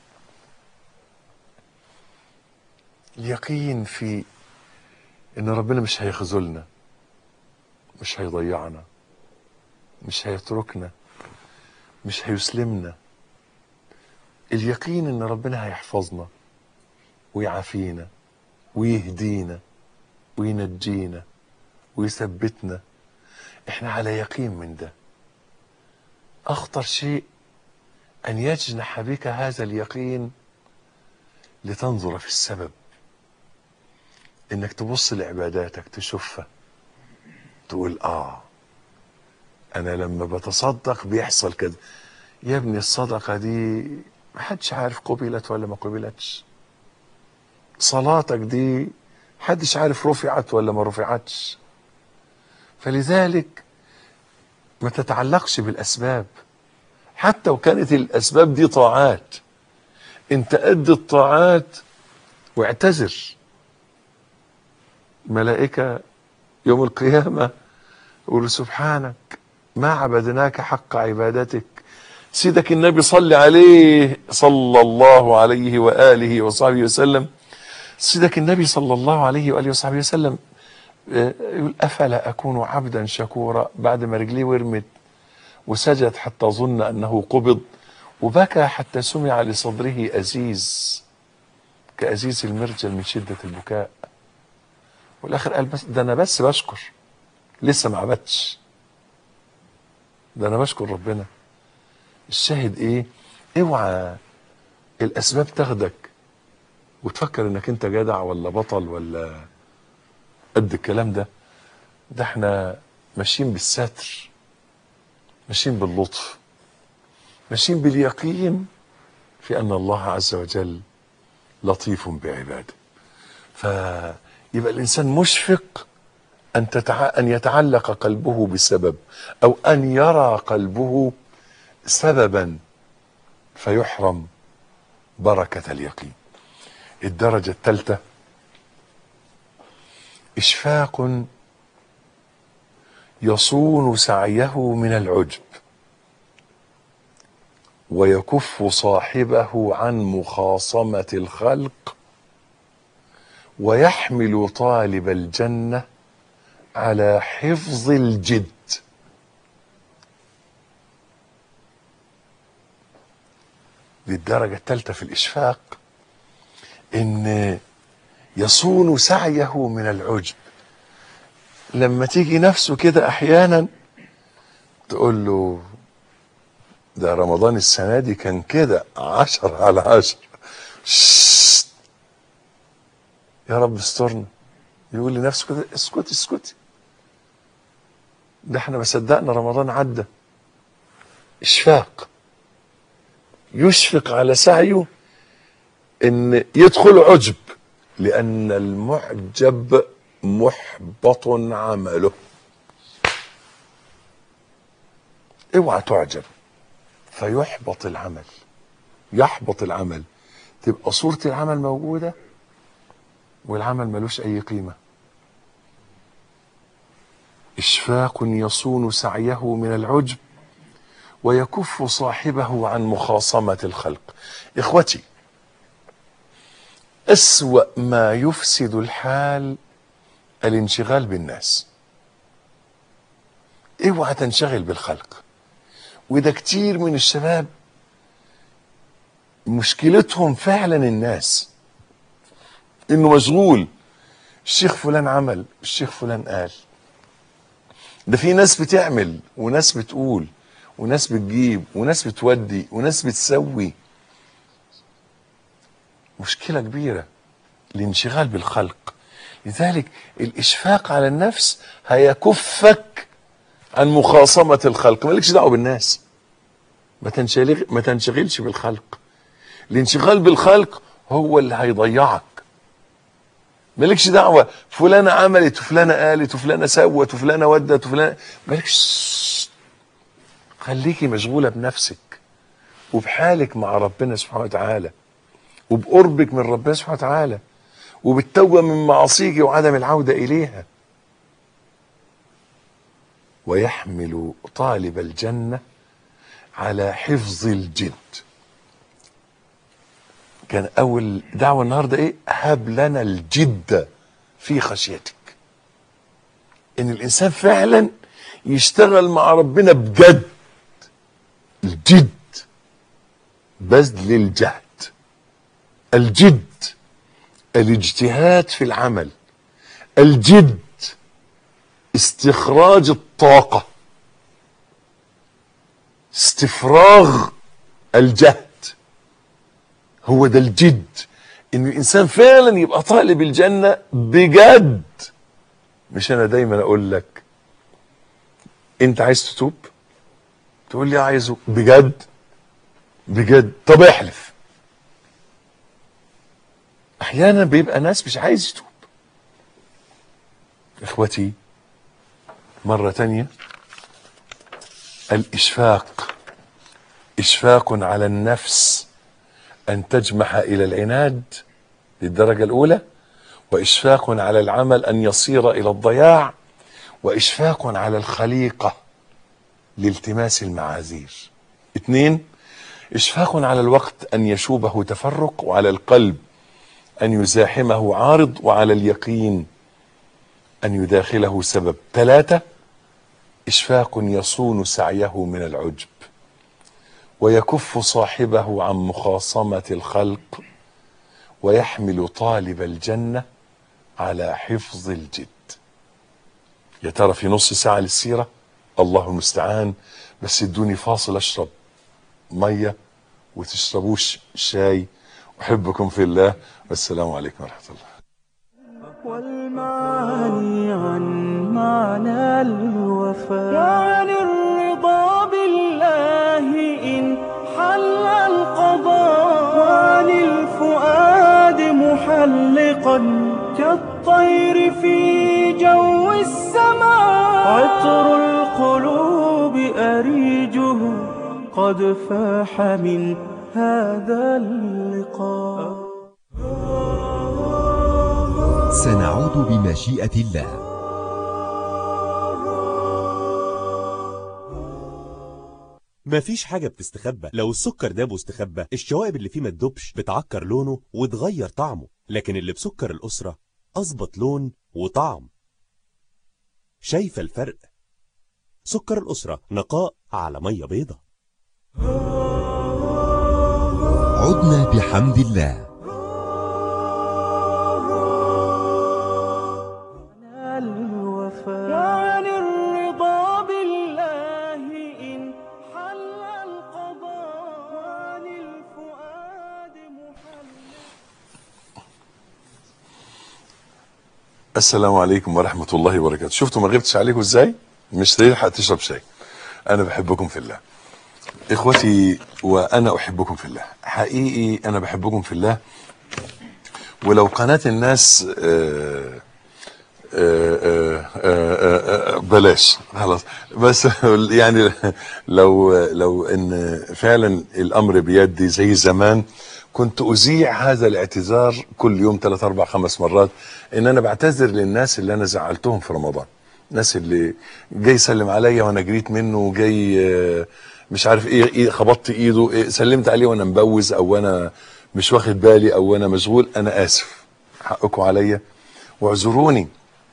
اليقين في ان ربنا مش هيخذلنا مش هيضيعنا مش هيتركنا مش هيسلمنا اليقين ان ربنا هيحفظنا ويعافينا ويهدينا وينجينا ويثبتنا احنا على يقين من ده اخطر شيء ان يجنح بك هذا اليقين لتنظر في السبب انك تبص لعباداتك تشوفها تقول اه انا لما بتصدق بيحصل كده يا ابني الصدقة دي محدش عارف قبلت ولا ما قبلتش صلاتك دي محدش عارف رفعت ولا ما رفعتش فلذلك ما تتعلقش بالاسباب حتى وكانت الاسباب دي طاعات انت قد الطاعات واعتذر الملائكة يوم القيامة يقولوا سبحانك ما عبدناك حق عبادتك سيدك النبي صلى عليه صلى الله عليه وآله وصحبه وسلم سيدك النبي صلى الله عليه وآله وصحبه وسلم آه، يقول أفلا أكون عبدا شكورا بعد ما رجليه ورمت وسجد حتى ظن أنه قبض وبكى حتى سمع لصدره أزيز كأزيز المرجل من شدة البكاء والاخر قال بس ده انا بس بشكر لسه ما عبدتش ده انا بشكر ربنا الشاهد ايه اوعى الاسباب تاخدك وتفكر انك انت جدع ولا بطل ولا قد الكلام ده ده احنا ماشيين بالستر ماشيين باللطف ماشيين باليقين في ان الله عز وجل لطيف بعباده فيبقى الانسان مشفق ان تتع... ان يتعلق قلبه بسبب او ان يرى قلبه سببا فيحرم بركه اليقين الدرجه الثالثه اشفاق يصون سعيه من العجب ويكف صاحبه عن مخاصمه الخلق ويحمل طالب الجنه على حفظ الجد دي الدرجه الثالثه في الاشفاق ان يصون سعيه من العجب لما تيجي نفسه كده احيانا تقول له ده رمضان السنة دي كان كده عشر على عشر ششت. يا رب استرنا يقول لنفسه كده اسكتي اسكتي ده احنا ما صدقنا رمضان عدى اشفاق يشفق على سعيه ان يدخل عجب لان المعجب محبط عمله اوعى تعجب فيحبط العمل يحبط العمل تبقى صورة العمل موجودة والعمل ملوش أي قيمة إشفاق يصون سعيه من العجب ويكف صاحبه عن مخاصمة الخلق إخوتي أسوأ ما يفسد الحال الانشغال بالناس اوعى تنشغل بالخلق وده كتير من الشباب مشكلتهم فعلا الناس انه مشغول الشيخ فلان عمل الشيخ فلان قال ده في ناس بتعمل وناس بتقول وناس بتجيب وناس بتودي وناس بتسوي مشكلة كبيرة الانشغال بالخلق لذلك الإشفاق على النفس هيكفك عن مخاصمة الخلق مالكش دعوة بالناس ما تنشغل ما تنشغلش بالخلق الانشغال بالخلق هو اللي هيضيعك مالكش دعوة فلانة عملت وفلانة قالت وفلانة سوت وفلانة ودت وفلانة مالكش خليكي مشغولة بنفسك وبحالك مع ربنا سبحانه وتعالى وبقربك من ربنا سبحانه وتعالى وبالتوبة من معاصيك وعدم العودة إليها ويحمل طالب الجنة على حفظ الجد كان أول دعوة النهاردة إيه هب لنا الجد في خشيتك إن الإنسان فعلا يشتغل مع ربنا بجد الجد بذل الجهد الجد الاجتهاد في العمل الجد استخراج الطاقة استفراغ الجهد هو ده الجد ان الانسان فعلا يبقى طالب الجنة بجد مش انا دايما اقول لك انت عايز تتوب تقول لي عايزه بجد بجد طب احلف احيانا بيبقى ناس مش عايز يتوب اخوتي مرة تانية الاشفاق اشفاق على النفس ان تجمح الى العناد للدرجة الاولى واشفاق على العمل ان يصير الى الضياع واشفاق على الخليقة لالتماس المعاذير اثنين اشفاق على الوقت ان يشوبه تفرق وعلى القلب ان يزاحمه عارض وعلى اليقين ان يداخله سبب ثلاثة اشفاق يصون سعيه من العجب ويكف صاحبه عن مخاصمة الخلق ويحمل طالب الجنة على حفظ الجد يا ترى في نص ساعة للسيرة الله المستعان بس ادوني فاصل اشرب مية وتشربوش شاي احبكم في الله والسلام عليكم ورحمة الله والمعاني عن معنى الوفاء وعن الرضا بالله إن حل القضاء وعن الفؤاد محلقا كالطير في جو السماء عطر القلوب أريجه قد فاح من هذا اللقاء سنعود بمشيئة الله مفيش حاجة بتستخبى لو السكر ده مستخبى الشوائب اللي فيه ما تدوبش بتعكر لونه وتغير طعمه لكن اللي بسكر الأسرة أظبط لون وطعم شايفة الفرق سكر الأسرة نقاء على مية بيضة عدنا بحمد الله الوفاء وعن الرضا بالله إن حل القضاء وعن الفؤاد محل السلام عليكم ورحمة الله وبركاته شفتوا ما غبتش عليكم ازاي مش تلحق تشرب شاي انا بحبكم في الله اخوتي وانا احبكم في الله حقيقي انا بحبكم في الله ولو قناة الناس آه آه آه آه آه بلاش خلاص بس يعني لو لو ان فعلا الامر بيدي زي زمان كنت اذيع هذا الاعتذار كل يوم ثلاث اربع خمس مرات ان انا بعتذر للناس اللي انا زعلتهم في رمضان الناس اللي جاي يسلم عليا وانا جريت منه وجاي آه، مش عارف ايه, إيه خبطت ايده إيه سلمت عليه وانا مبوز او انا مش واخد بالي او انا مشغول انا اسف حقكم عليا واعذروني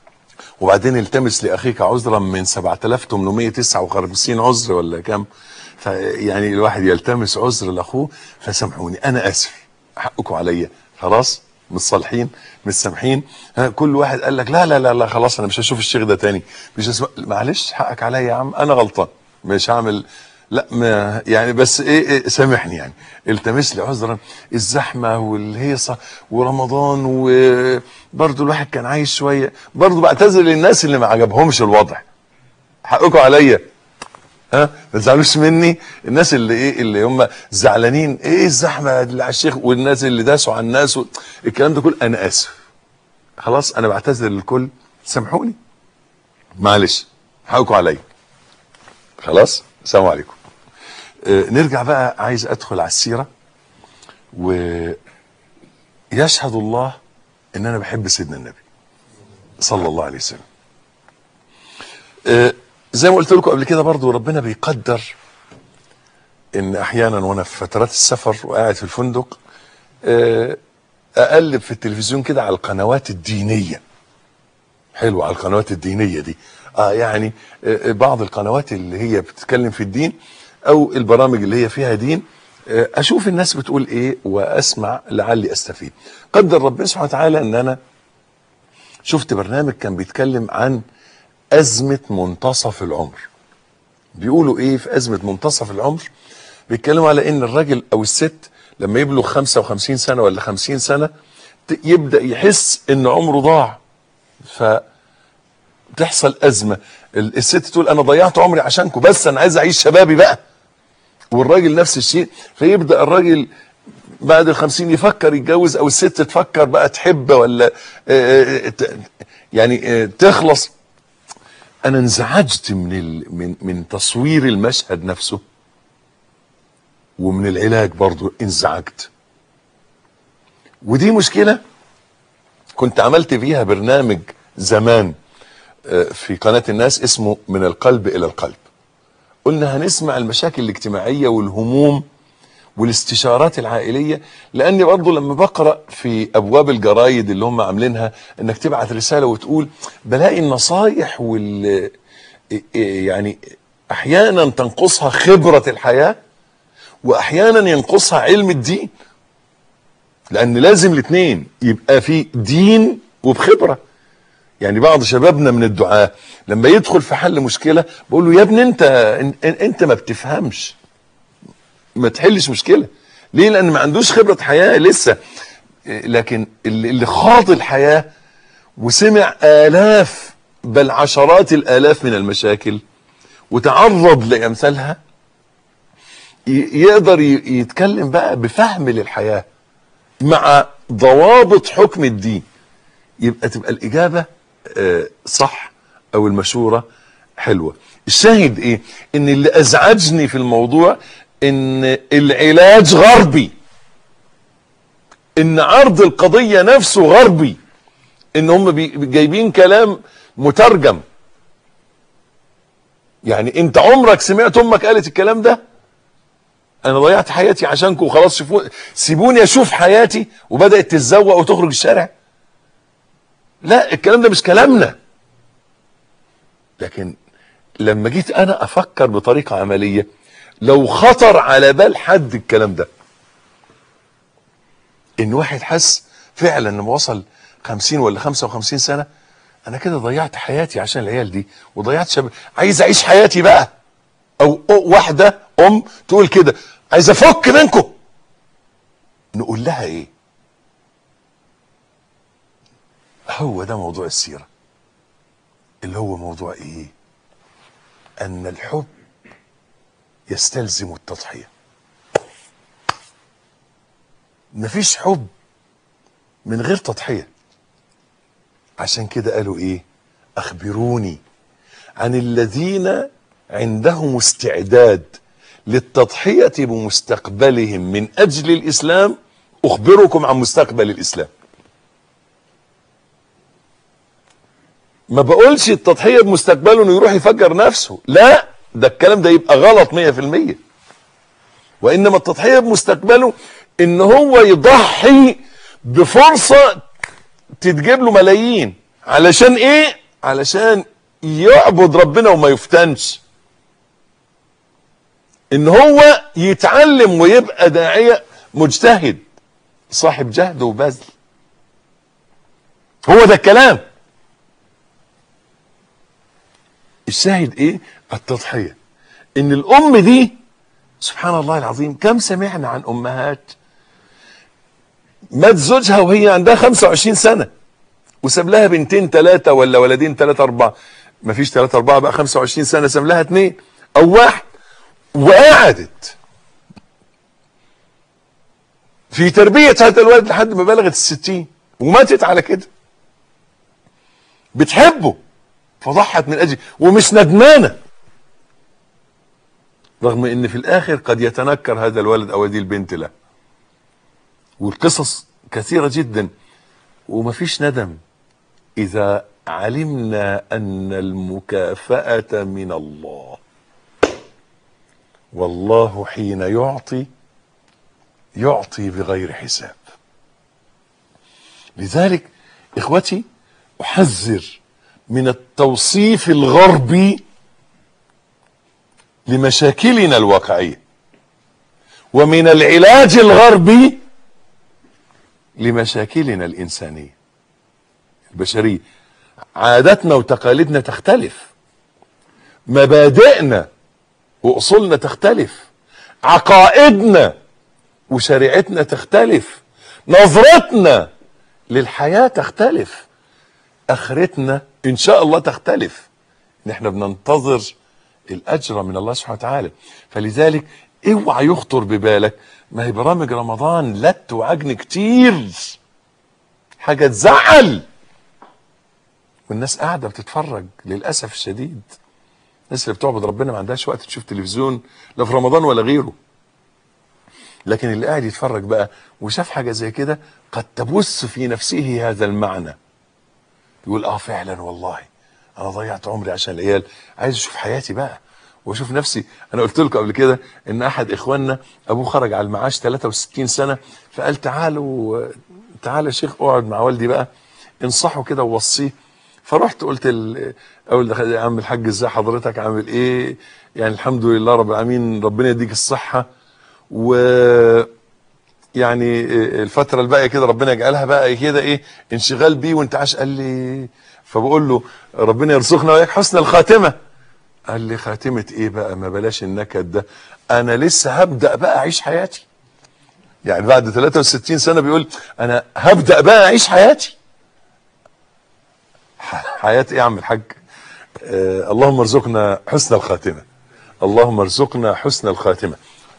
وبعدين التمس لاخيك عذرا من 7859 عذر ولا كام فيعني الواحد يلتمس عذر لاخوه فسامحوني انا اسف حقكم عليا خلاص متصالحين متسامحين ها كل واحد قال لك لا لا لا لا خلاص انا مش هشوف الشيخ ده تاني مش هسمع معلش حقك عليا يا عم انا غلطان مش هعمل لا ما يعني بس ايه, إيه سامحني يعني التمس لي عذرا الزحمه والهيصه ورمضان وبرضه الواحد كان عايش شويه برضه بعتذر للناس اللي ما عجبهمش الوضع حقكم عليا ها ما تزعلوش مني الناس اللي ايه اللي هم زعلانين ايه الزحمه اللي على الشيخ والناس اللي داسوا على الناس و... الكلام ده كله انا اسف خلاص انا بعتذر للكل سامحوني معلش حقكم عليا خلاص السلام عليكم آه نرجع بقى عايز ادخل على السيره ويشهد الله ان انا بحب سيدنا النبي صلى الله عليه وسلم آه زي ما قلت لكم قبل كده برضو ربنا بيقدر ان احيانا وانا في فترات السفر وقاعد في الفندق آه، اقلب في التلفزيون كده على القنوات الدينيه حلوه على القنوات الدينيه دي اه يعني آه، بعض القنوات اللي هي بتتكلم في الدين او البرامج اللي هي فيها دين آه، اشوف الناس بتقول ايه واسمع لعلي استفيد قدر ربنا سبحانه وتعالى ان انا شفت برنامج كان بيتكلم عن أزمة منتصف العمر بيقولوا إيه في أزمة منتصف العمر بيتكلموا على إن الراجل أو الست لما يبلغ 55 سنة ولا 50 سنة ت- يبدأ يحس إن عمره ضاع فتحصل أزمة ال- الست تقول أنا ضيعت عمري عشانكم بس أنا عايز أعيش شبابي بقى والراجل نفس الشيء فيبدأ الراجل بعد الخمسين يفكر يتجوز او الست تفكر بقى تحب ولا آه، آه، ت- يعني آه، تخلص انا انزعجت من ال... من من تصوير المشهد نفسه ومن العلاج برضو انزعجت ودي مشكله كنت عملت فيها برنامج زمان آه، في قناه الناس اسمه من القلب الى القلب قلنا هنسمع المشاكل الاجتماعيه والهموم والاستشارات العائليه لاني برضه لما بقرا في ابواب الجرايد اللي هم عاملينها انك تبعت رساله وتقول بلاقي النصايح وال يعني احيانا تنقصها خبره الحياه واحيانا ينقصها علم الدين لان لازم الاثنين يبقى في دين وبخبره يعني بعض شبابنا من الدعاة لما يدخل في حل مشكله بقول له يا ابني انت انت ما بتفهمش ما تحلش مشكله ليه لان ما عندوش خبره حياه لسه إيه، لكن اللي اللي خاض الحياه وسمع الاف بل عشرات الالاف من المشاكل وتعرض لامثالها ي- يقدر ي- يتكلم بقى بفهم للحياه مع ضوابط حكم الدين يبقى تبقى الاجابه آه، صح او المشوره حلوه الشاهد ايه ان اللي ازعجني في الموضوع ان العلاج غربي ان عرض القضيه نفسه غربي ان هم بي- جايبين كلام مترجم يعني انت عمرك سمعت امك قالت الكلام ده انا ضيعت حياتي عشانكم وخلاص شوفوا سيبوني اشوف حياتي وبدات تتزوق وتخرج الشارع لا الكلام ده مش كلامنا لكن لما جيت انا افكر بطريقه عمليه لو خطر على بال حد الكلام ده ان واحد حس فعلا لما وصل 50 ولا 55 سنه انا كده ضيعت حياتي عشان العيال دي وضيعت شباب عايز اعيش حياتي بقى او أو واحده ام تقول كده عايز افك منكم نقول لها ايه هو ده موضوع السيره اللي هو موضوع ايه ان الحب يستلزم التضحيه مفيش حب من غير تضحيه عشان كده قالوا ايه اخبروني عن الذين عندهم استعداد للتضحيه بمستقبلهم من اجل الاسلام اخبركم عن مستقبل الاسلام ما بقولش التضحيه بمستقبله انه يروح يفجر نفسه لا ده الكلام ده يبقى غلط 100% وانما التضحيه بمستقبله ان هو يضحي بفرصه تتجيب له ملايين علشان ايه علشان يعبد ربنا وما يفتنش ان هو يتعلم ويبقى داعية مجتهد صاحب جهد وبذل هو ده الكلام الشاهد ايه التضحية ان الام دي سبحان الله العظيم كم سمعنا عن امهات مات زوجها وهي عندها 25 سنة وساب لها بنتين ثلاثة ولا ولدين ثلاثة أربعة مفيش ثلاثة أربعة بقى 25 سنة ساب لها اثنين أو واحد وقعدت في تربية هذا الولد لحد ما بلغت الستين وماتت على كده بتحبه فضحت من أجل ومش ندمانة رغم ان في الاخر قد يتنكر هذا الولد او هذه البنت له والقصص كثيرة جدا ومفيش ندم اذا علمنا ان المكافأة من الله والله حين يعطي يعطي بغير حساب لذلك اخوتي احذر من التوصيف الغربي لمشاكلنا الواقعيه ومن العلاج الغربي لمشاكلنا الانسانيه البشريه عاداتنا وتقاليدنا تختلف مبادئنا واصولنا تختلف عقائدنا وشريعتنا تختلف نظرتنا للحياه تختلف اخرتنا ان شاء الله تختلف نحن بننتظر الاجر من الله سبحانه وتعالى فلذلك اوعى يخطر ببالك ما هي برامج رمضان لت وعجن كتير حاجه تزعل والناس قاعده بتتفرج للاسف الشديد الناس اللي بتعبد ربنا ما عندهاش وقت تشوف تلفزيون لا في رمضان ولا غيره لكن اللي قاعد يتفرج بقى وشاف حاجه زي كده قد تبث في نفسه هذا المعنى يقول اه فعلا والله انا ضيعت عمري عشان العيال عايز اشوف حياتي بقى واشوف نفسي انا قلت لكم قبل كده ان احد اخواننا ابوه خرج على المعاش 63 سنه فقال تعالوا تعالى يا شيخ اقعد مع والدي بقى انصحه كده ووصيه فرحت قلت ال- اول دخل يا عم الحاج ازاي حضرتك عامل ايه يعني الحمد لله رب العالمين ربنا يديك الصحه و يعني الفتره الباقيه كده ربنا يجعلها بقى كده ايه انشغال بيه وانتعاش قال لي فبقول له ربنا يرزقنا وياك حسن الخاتمه قال لي خاتمه ايه بقى ما بلاش النكد ده انا لسه هبدا بقى اعيش حياتي يعني بعد 63 سنه بيقول انا هبدا بقى اعيش حياتي ح- حياه ايه يا عم الحاج آه اللهم ارزقنا حسن الخاتمه اللهم ارزقنا حسن الخاتمه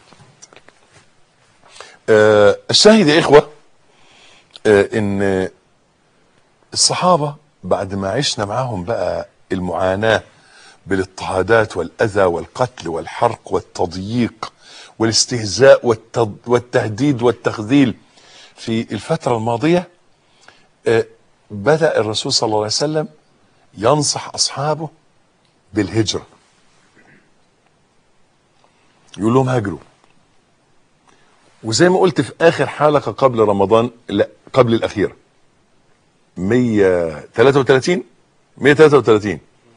آه الشاهد يا اخوه آه ان الصحابه بعد ما عشنا معاهم بقى المعاناه بالاضطهادات والاذى والقتل والحرق والتضييق والاستهزاء والتض... والتهديد والتخذيل في الفتره الماضيه آه بدا الرسول صلى الله عليه وسلم ينصح اصحابه بالهجره يقول لهم هاجروا وزي ما قلت في اخر حلقه قبل رمضان لا قبل الاخيره 133 133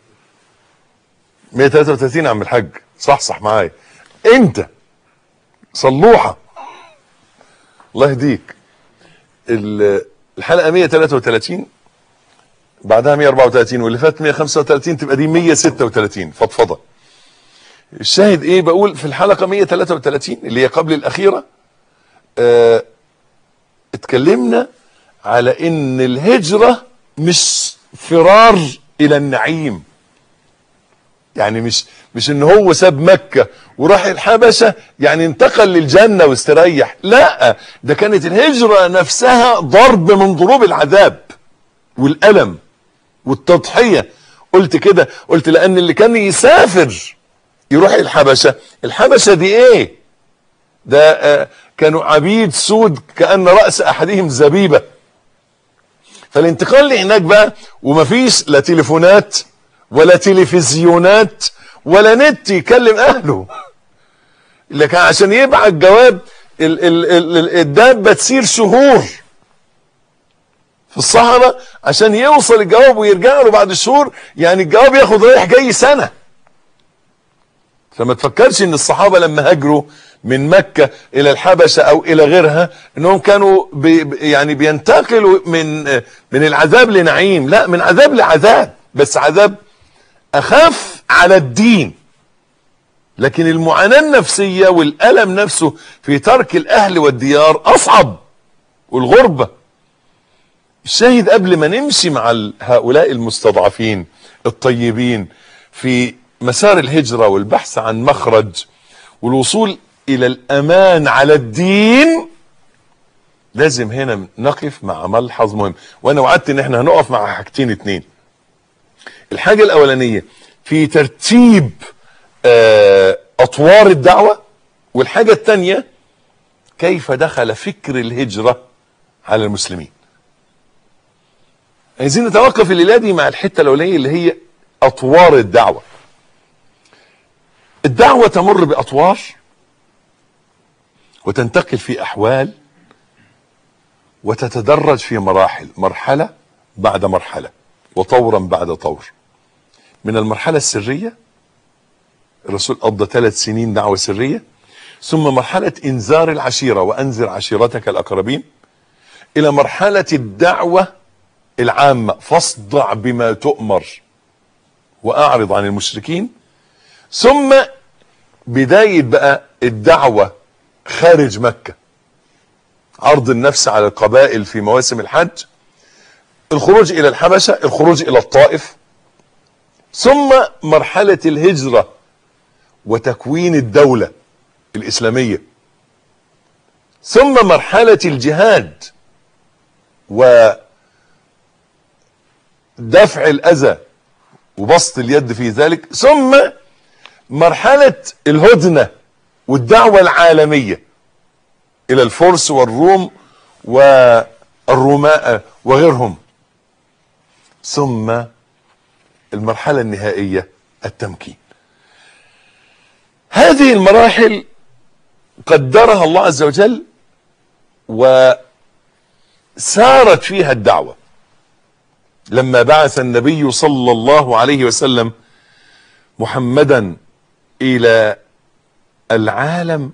133 يا عم الحاج صح صح معايا انت صلوحه الله يهديك ال- الحلقه 133 بعدها 134 واللي فات 135 تبقى دي 136 فضفضه الشاهد ايه بقول في الحلقه 133 اللي هي قبل الاخيره آه اتكلمنا على ان الهجره مش فرار الى النعيم يعني مش مش ان هو ساب مكه وراح الحبشه يعني انتقل للجنه واستريح لا ده كانت الهجره نفسها ضرب من ضروب العذاب والالم والتضحيه قلت كده قلت لان اللي كان يسافر يروح الحبشه الحبشه دي ايه ده آه، كانوا عبيد سود كأن رأس أحدهم زبيبة فالانتقال لهناك بقى ومفيش لا تليفونات ولا تلفزيونات ولا نت يكلم أهله لكن عشان يبعت جواب ال- ال- ال- ال- الدابة تسير شهور في الصحراء عشان يوصل الجواب ويرجع له بعد شهور يعني الجواب ياخد رايح جاي سنة فما تفكرش ان الصحابه لما هاجروا من مكه الى الحبشه او الى غيرها انهم كانوا بي يعني بينتقلوا من من العذاب لنعيم لا من عذاب لعذاب بس عذاب اخف على الدين لكن المعاناه النفسيه والالم نفسه في ترك الاهل والديار اصعب والغربه الشاهد قبل ما نمشي مع ال- هؤلاء المستضعفين الطيبين في مسار الهجرة والبحث عن مخرج والوصول إلى الأمان على الدين لازم هنا نقف مع ملحظ مهم وأنا وعدت إن احنا هنقف مع حاجتين اتنين الحاجة الأولانية في ترتيب آه، أطوار الدعوة والحاجة الثانية كيف دخل فكر الهجرة على المسلمين عايزين نتوقف الليله دي مع الحته الاولانيه اللي هي اطوار الدعوه الدعوه تمر باطوار وتنتقل في احوال وتتدرج في مراحل مرحله بعد مرحله وطورا بعد طور من المرحله السريه الرسول قضى ثلاث سنين دعوه سريه ثم مرحله انذار العشيره وانذر عشيرتك الاقربين الى مرحله الدعوه العامة فاصدع بما تؤمر وأعرض عن المشركين ثم بداية بقى الدعوة خارج مكة عرض النفس على القبائل في مواسم الحج الخروج إلى الحبشة الخروج إلى الطائف ثم مرحلة الهجرة وتكوين الدولة الإسلامية ثم مرحلة الجهاد و دفع الاذى وبسط اليد في ذلك ثم مرحله الهدنه والدعوه العالميه الى الفرس والروم والروماء وغيرهم ثم المرحله النهائيه التمكين هذه المراحل قدرها الله عز وجل وسارت فيها الدعوه لما بعث النبي صلى الله عليه وسلم محمدا الى العالم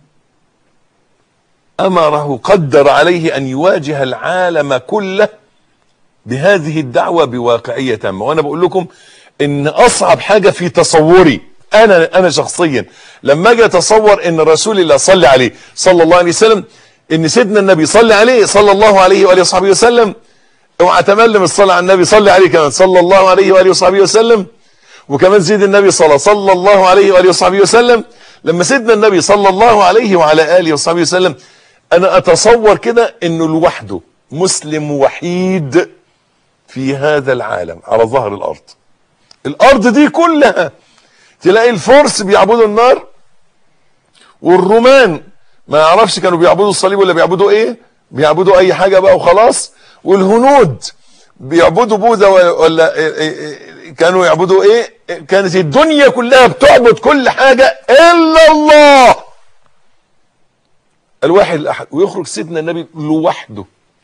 امره قدر عليه ان يواجه العالم كله بهذه الدعوه بواقعيه تامه وانا بقول لكم ان اصعب حاجه في تصوري انا انا شخصيا لما اجي اتصور ان رسول الله صلى عليه صلى الله عليه وسلم ان سيدنا النبي صلى عليه صلى الله عليه واله وصحبه وسلم اوعى تملم الصلاه على النبي صلي عليه كمان صلى الله عليه واله وصحبه وسلم وكمان زيد النبي صلى صلى الله عليه واله وصحبه وسلم لما سيدنا النبي صلى الله عليه وعلى اله وصحبه وسلم انا اتصور كده انه لوحده مسلم وحيد في هذا العالم على ظهر الارض الارض دي كلها تلاقي الفرس بيعبدوا النار والرومان ما يعرفش كانوا بيعبدوا الصليب ولا بيعبدوا ايه بيعبدوا اي حاجه بقى وخلاص والهنود بيعبدوا بوذا ولا كانوا يعبدوا ايه كانت الدنيا كلها بتعبد كل حاجه الا الله الواحد الاحد ويخرج سيدنا النبي لوحده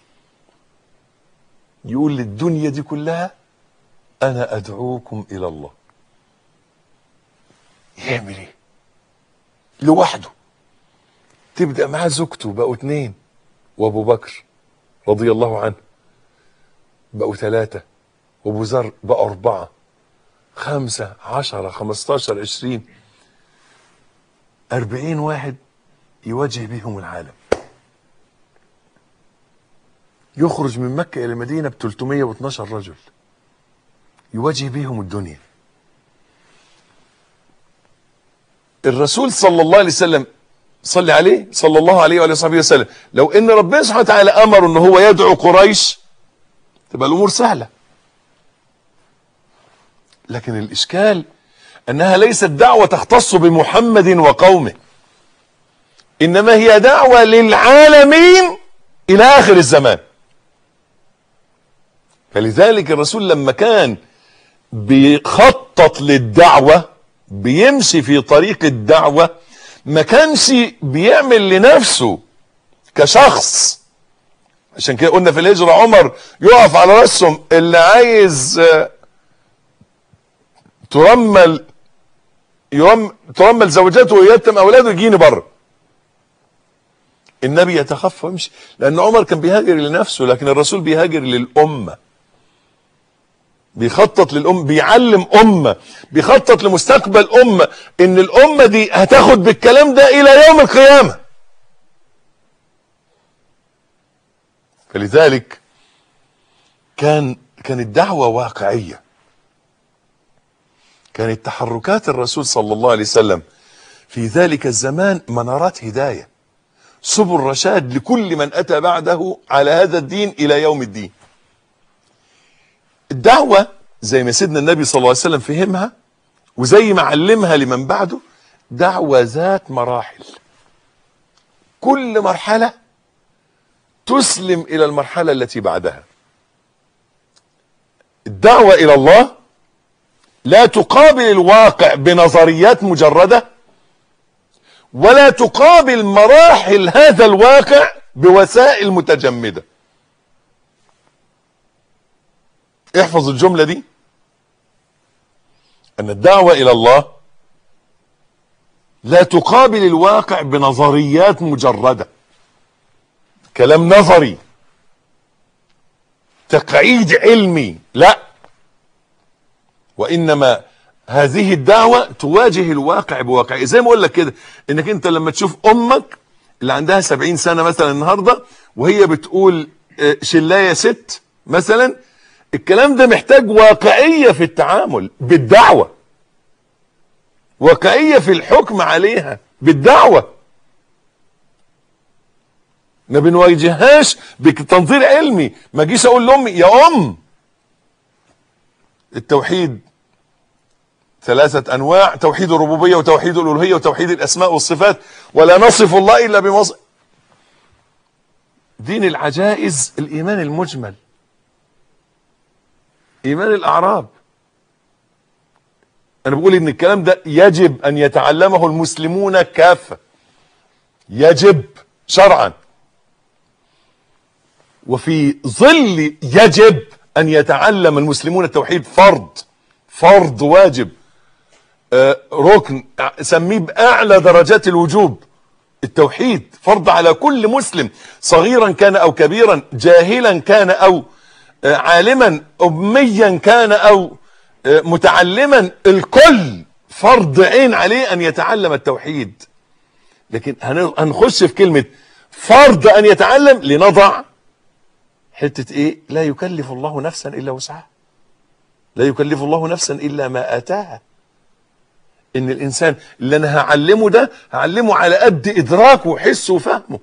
يقول للدنيا دي كلها انا ادعوكم الى الله يعمل ايه لوحده تبدا معاه زوجته بقوا اتنين وابو بكر رضي الله عنه بقوا ثلاثة وابو ذر بقوا أربعة خمسة عشرة خمستاشر عشرين أربعين واحد يواجه بهم العالم يخرج من مكة إلى المدينة ب 312 رجل يواجه بهم الدنيا الرسول صلى الله عليه وسلم صلي عليه صلى الله عليه وعلى صحبه وسلم لو ان ربنا سبحانه وتعالى امره ان هو يدعو قريش تبقى الامور سهله لكن الاشكال انها ليست دعوه تختص بمحمد وقومه انما هي دعوه للعالمين الى اخر الزمان فلذلك الرسول لما كان بيخطط للدعوه بيمشي في طريق الدعوه ما كانش بيعمل لنفسه كشخص عشان كده قلنا في الهجرة عمر يقف على راسهم اللي عايز ترمل يرم ترمل زوجاته ويتم اولاده يجيني بره النبي يتخفى ويمشي لان عمر كان بيهاجر لنفسه لكن الرسول بيهاجر للامه بيخطط للأمة بيعلم أمة بيخطط لمستقبل أمة إن الأمة دي هتاخد بالكلام ده إلى يوم القيامة فلذلك كان كانت دعوة واقعية كانت تحركات الرسول صلى الله عليه وسلم في ذلك الزمان منارات هداية سبل رشاد لكل من أتى بعده على هذا الدين إلى يوم الدين الدعوة زي ما سيدنا النبي صلى الله عليه وسلم فهمها وزي ما علمها لمن بعده دعوة ذات مراحل كل مرحلة تسلم إلى المرحلة التي بعدها الدعوة إلى الله لا تقابل الواقع بنظريات مجردة ولا تقابل مراحل هذا الواقع بوسائل متجمده احفظ الجملة دي ان الدعوة الى الله لا تقابل الواقع بنظريات مجردة كلام نظري تقعيد علمي لا وانما هذه الدعوة تواجه الواقع بواقع زي ما اقول لك كده انك انت لما تشوف امك اللي عندها سبعين سنة مثلا النهاردة وهي بتقول آه، شلاية ست مثلا الكلام ده محتاج واقعية في التعامل بالدعوة واقعية في الحكم عليها بالدعوة ما بنواجههاش بتنظير علمي ما اجيش اقول لامي يا ام التوحيد ثلاثة انواع توحيد الربوبية وتوحيد الالوهية وتوحيد الاسماء والصفات ولا نصف الله الا بمصف دين العجائز الايمان المجمل ايمان الاعراب انا بقول ان الكلام ده يجب ان يتعلمه المسلمون كافه يجب شرعا وفي ظل يجب ان يتعلم المسلمون التوحيد فرض فرض واجب آه، ركن آه، سميه باعلى درجات الوجوب التوحيد فرض على كل مسلم صغيرا كان او كبيرا جاهلا كان او آه، عالما اميا كان او آه، متعلما الكل فرض عين عليه ان يتعلم التوحيد لكن هن- هنخش في كلمة فرض ان يتعلم لنضع حتة ايه لا يكلف الله نفسا الا وسعها لا يكلف الله نفسا الا ما اتاها ان الانسان اللي انا هعلمه ده هعلمه على قد ادراكه وحسه وفهمه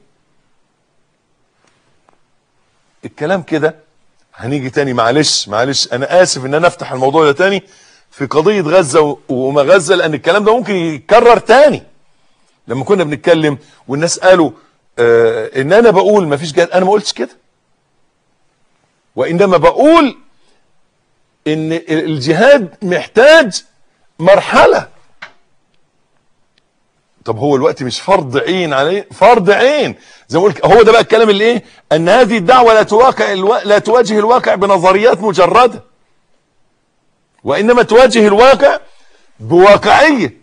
الكلام كده هنيجي تاني معلش معلش انا اسف ان انا افتح الموضوع ده تاني في قضية غزة و- وما غزة لان الكلام ده ممكن يتكرر تاني لما كنا بنتكلم والناس قالوا آه ان انا بقول ما فيش جهاد انا ما قلتش كده وانما بقول ان الجهاد محتاج مرحلة طب هو الوقت مش فرض عين عليه فرض عين زي ما قلت هو ده بقى الكلام اللي ايه ان هذه الدعوة لا تواقع الو... لا تواجه الواقع بنظريات مجردة وانما تواجه الواقع بواقعية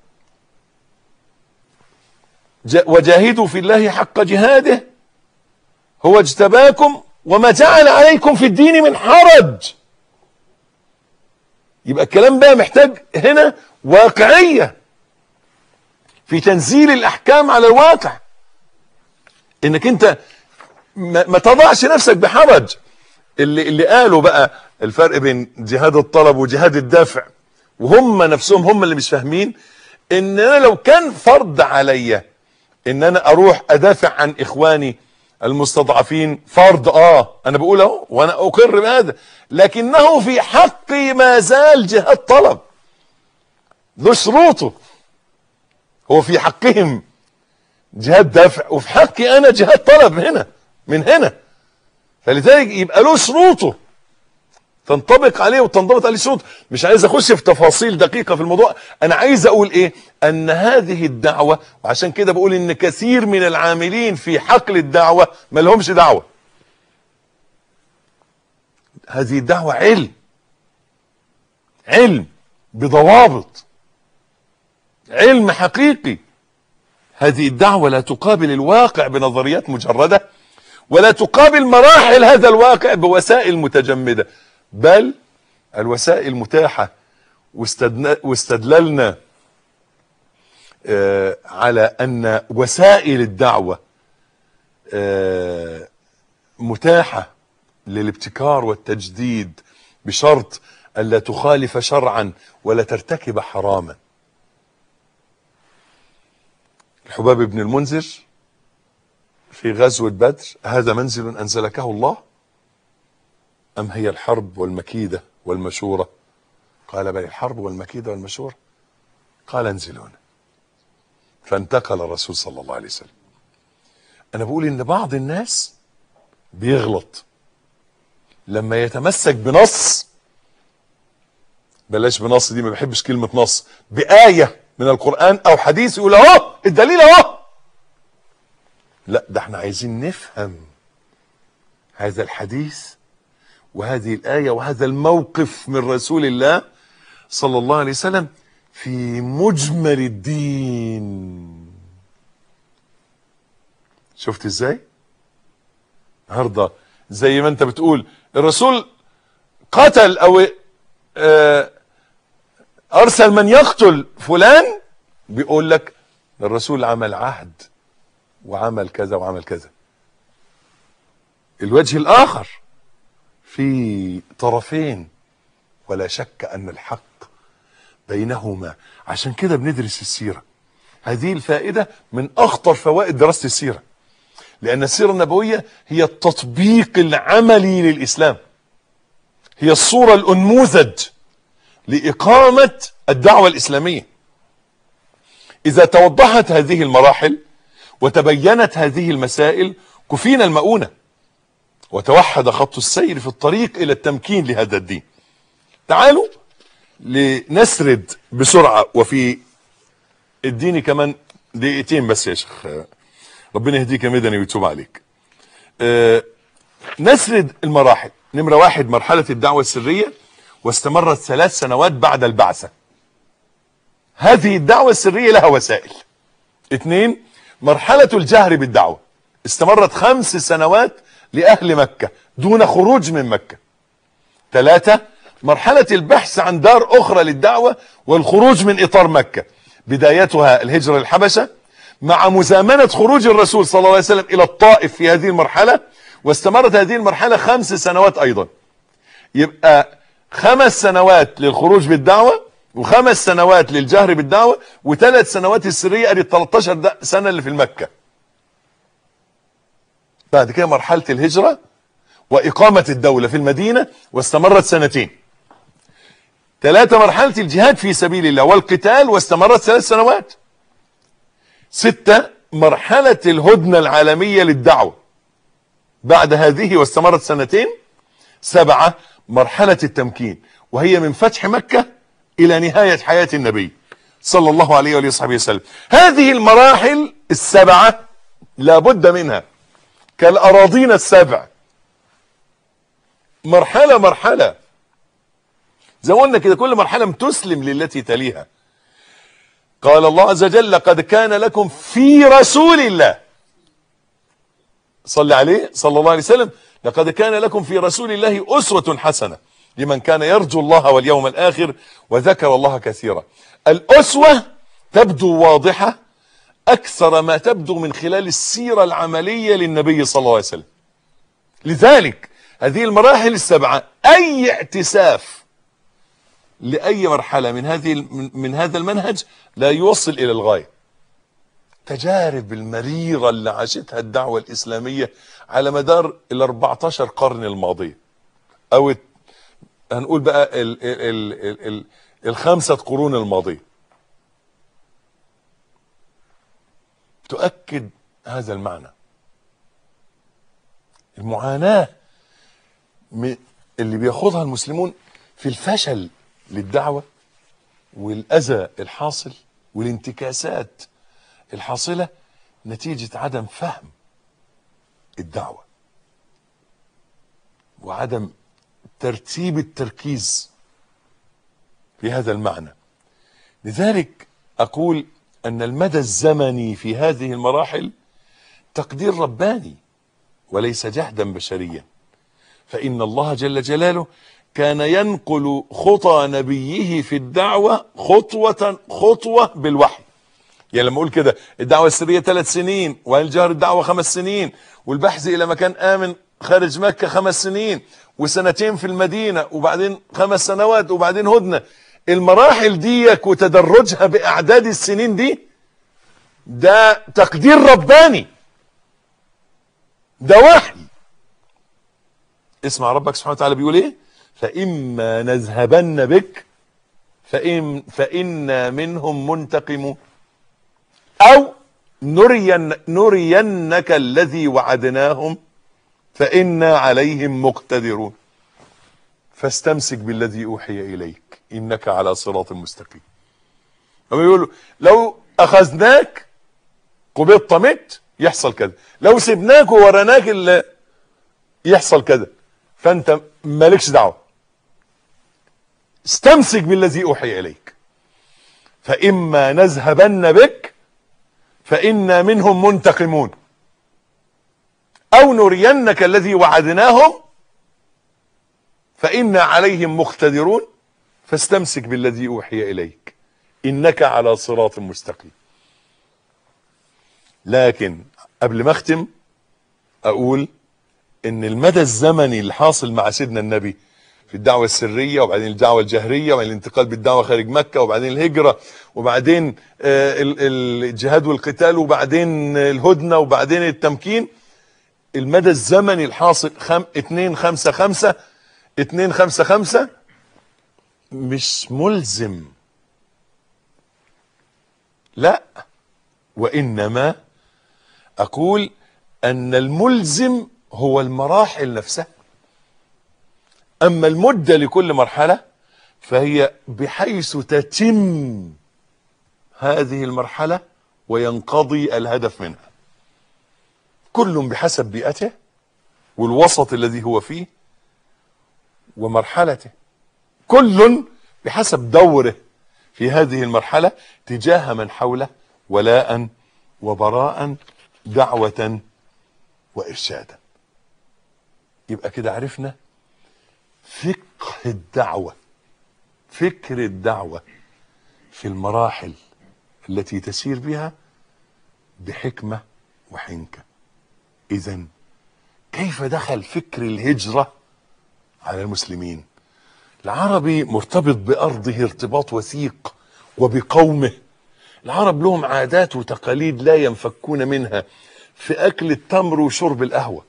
ج... وجاهدوا في الله حق جهاده هو اجتباكم وما جعل عليكم في الدين من حرج يبقى الكلام بقى محتاج هنا واقعية في تنزيل الاحكام على الواقع انك انت ما, ما تضعش نفسك بحرج اللي اللي قالوا بقى الفرق بين جهاد الطلب وجهاد الدافع وهم نفسهم هم اللي مش فاهمين ان انا لو كان فرض عليا ان انا اروح ادافع عن اخواني المستضعفين فرض اه انا بقول اهو وانا اقر بهذا لكنه في حقي ما زال جهاد طلب له شروطه هو في حقهم جهاد دافع وفي حقي انا جهاد طلب هنا من هنا فلذلك يبقى له شروطه تنطبق عليه وتنضبط عليه شروط مش عايز اخش في تفاصيل دقيقه في الموضوع انا عايز اقول ايه ان هذه الدعوه وعشان كده بقول ان كثير من العاملين في حقل الدعوه ما لهمش دعوه هذه الدعوه علم علم بضوابط علم حقيقي هذه الدعوة لا تقابل الواقع بنظريات مجردة ولا تقابل مراحل هذا الواقع بوسائل متجمدة بل الوسائل متاحة واستدنا- واستدللنا آه، على أن وسائل الدعوة آه، متاحة للابتكار والتجديد بشرط ألا تخالف شرعا ولا ترتكب حراما الحباب بن المنذر في غزوة بدر هذا منزل أنزلكه الله أم هي الحرب والمكيدة والمشورة قال بل الحرب والمكيدة والمشورة قال انزلون فانتقل الرسول صلى الله عليه وسلم أنا بقول إن بعض الناس بيغلط لما يتمسك بنص بلاش بنص دي ما بحبش كلمة نص بآية من القرآن أو حديث يقول أهو الدليل أهو لا ده احنا عايزين نفهم هذا الحديث وهذه الآية وهذا الموقف من رسول الله صلى الله عليه وسلم في مجمل الدين شفت ازاي النهارده زي ما انت بتقول الرسول قتل او آه، ارسل من يقتل فلان بيقول لك الرسول عمل عهد وعمل كذا وعمل كذا الوجه الاخر في طرفين ولا شك ان الحق بينهما عشان كده بندرس السيره هذه الفائده من اخطر فوائد دراسه السيره لان السيره النبويه هي التطبيق العملي للاسلام هي الصوره الانموذج لاقامه الدعوه الاسلاميه اذا توضحت هذه المراحل وتبينت هذه المسائل كفينا المؤونه وتوحد خط السير في الطريق الى التمكين لهذا الدين تعالوا لنسرد بسرعه وفي اديني كمان دقيقتين بس يا شيخ ربنا يهديك يا مدني ويتوب عليك آه، نسرد المراحل نمرة واحد مرحلة الدعوة السرية واستمرت ثلاث سنوات بعد البعثة هذه الدعوة السرية لها وسائل اثنين مرحلة الجهر بالدعوة استمرت خمس سنوات لأهل مكة دون خروج من مكة ثلاثة مرحلة البحث عن دار أخرى للدعوة والخروج من إطار مكة بدايتها الهجرة الحبشة مع مزامنة خروج الرسول صلى الله عليه وسلم إلى الطائف في هذه المرحلة واستمرت هذه المرحلة خمس سنوات أيضا يبقى خمس سنوات للخروج بالدعوة وخمس سنوات للجهر بالدعوة وثلاث سنوات السرية ادي ال 13 ده- سنة اللي في المكة بعد كده مرحلة الهجرة وإقامة الدولة في المدينة واستمرت سنتين ثلاثة مرحلة الجهاد في سبيل الله والقتال واستمرت ثلاث سنوات ستة مرحلة الهدنة العالمية للدعوة بعد هذه واستمرت سنتين سبعة مرحلة التمكين وهي من فتح مكة إلى نهاية حياة النبي صلى الله عليه وآله وصحبه وسلم هذه المراحل السبعة لابد منها كالأراضين السبع مرحلة مرحلة زي ما قلنا كده كل مرحلة بتسلم للتي تليها قال الله عز وجل لقد كان لكم في رسول الله صلى عليه صلى الله عليه وسلم لقد كان لكم في رسول الله أسوة حسنة لمن كان يرجو الله واليوم الآخر وذكر الله كثيرا الأسوة تبدو واضحة أكثر ما تبدو من خلال السيرة العملية للنبي صلى الله عليه وسلم لذلك هذه المراحل السبعة أي اعتساف لأي مرحلة من هذه من من هذا المنهج لا يوصل إلى الغاية تجارب المريرة اللي عاشتها الدعوة الإسلامية على مدار ال 14 قرن الماضية أو الت- هنقول بقى ال ال ال ال ال الخمسة قرون الماضية تؤكد هذا المعنى المعاناة م- اللي بياخدها المسلمون في الفشل للدعوة والأذى الحاصل والانتكاسات الحاصلة نتيجة عدم فهم الدعوة وعدم ترتيب التركيز في هذا المعنى لذلك أقول أن المدى الزمني في هذه المراحل تقدير رباني وليس جهدا بشريا فإن الله جل جلاله كان ينقل خطى نبيه في الدعوة خطوة خطوة بالوحي يعني لما اقول كده الدعوة السرية ثلاث سنين والجهر الدعوة خمس سنين والبحث إلى مكان آمن خارج مكة خمس سنين وسنتين في المدينة وبعدين خمس سنوات وبعدين هدنة المراحل ديك وتدرجها بأعداد السنين دي ده تقدير رباني ده وحي اسمع ربك سبحانه وتعالى بيقول ايه فإما نذهبن بك فإن فإنا منهم منتقمون أو نرين نرينك الذي وعدناهم فإنا عليهم مقتدرون فاستمسك بالذي أوحي إليك إنك على صراط مستقيم هم يقولوا لو أخذناك قبضت مت يحصل كذا لو سبناك وورناك اللي يحصل كذا فأنت مالكش دعوة استمسك بالذي أوحي إليك فإما نذهبن بك فإنا منهم منتقمون أو نرينك الذي وعدناهم فإنا عليهم مقتدرون فاستمسك بالذي أوحي إليك إنك على صراط مستقيم لكن قبل ما أختم أقول إن المدى الزمني الحاصل مع سيدنا النبي في الدعوة السرية وبعدين الدعوة الجهرية وبعدين الانتقال بالدعوة خارج مكة وبعدين الهجرة وبعدين آه، ال- ال- الجهاد والقتال وبعدين الهدنة وبعدين التمكين المدى الزمني الحاصل خم... اتنين خمسة خمسة اتنين خمسة خمسة مش ملزم لا وإنما أقول أن الملزم هو المراحل نفسها أما المدة لكل مرحلة فهي بحيث تتم هذه المرحلة وينقضي الهدف منها كل بحسب بيئته والوسط الذي هو فيه ومرحلته كل بحسب دوره في هذه المرحلة تجاه من حوله ولاء وبراء دعوة وإرشادا يبقى كده عرفنا فقه الدعوة فكر الدعوة في المراحل التي تسير بها بحكمة وحنكة إذا كيف دخل فكر الهجرة على المسلمين العربي مرتبط بأرضه ارتباط وثيق وبقومه العرب لهم عادات وتقاليد لا ينفكون منها في أكل التمر وشرب القهوة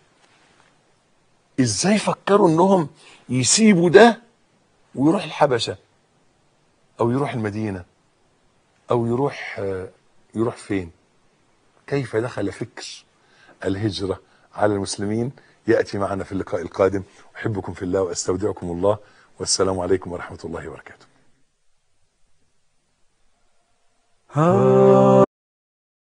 ازاي فكروا انهم يسيبوا ده ويروح الحبشة او يروح المدينة او يروح آه، يروح فين كيف دخل فكر الهجرة على المسلمين يأتي معنا في اللقاء القادم أحبكم في الله وأستودعكم الله والسلام عليكم ورحمة الله وبركاته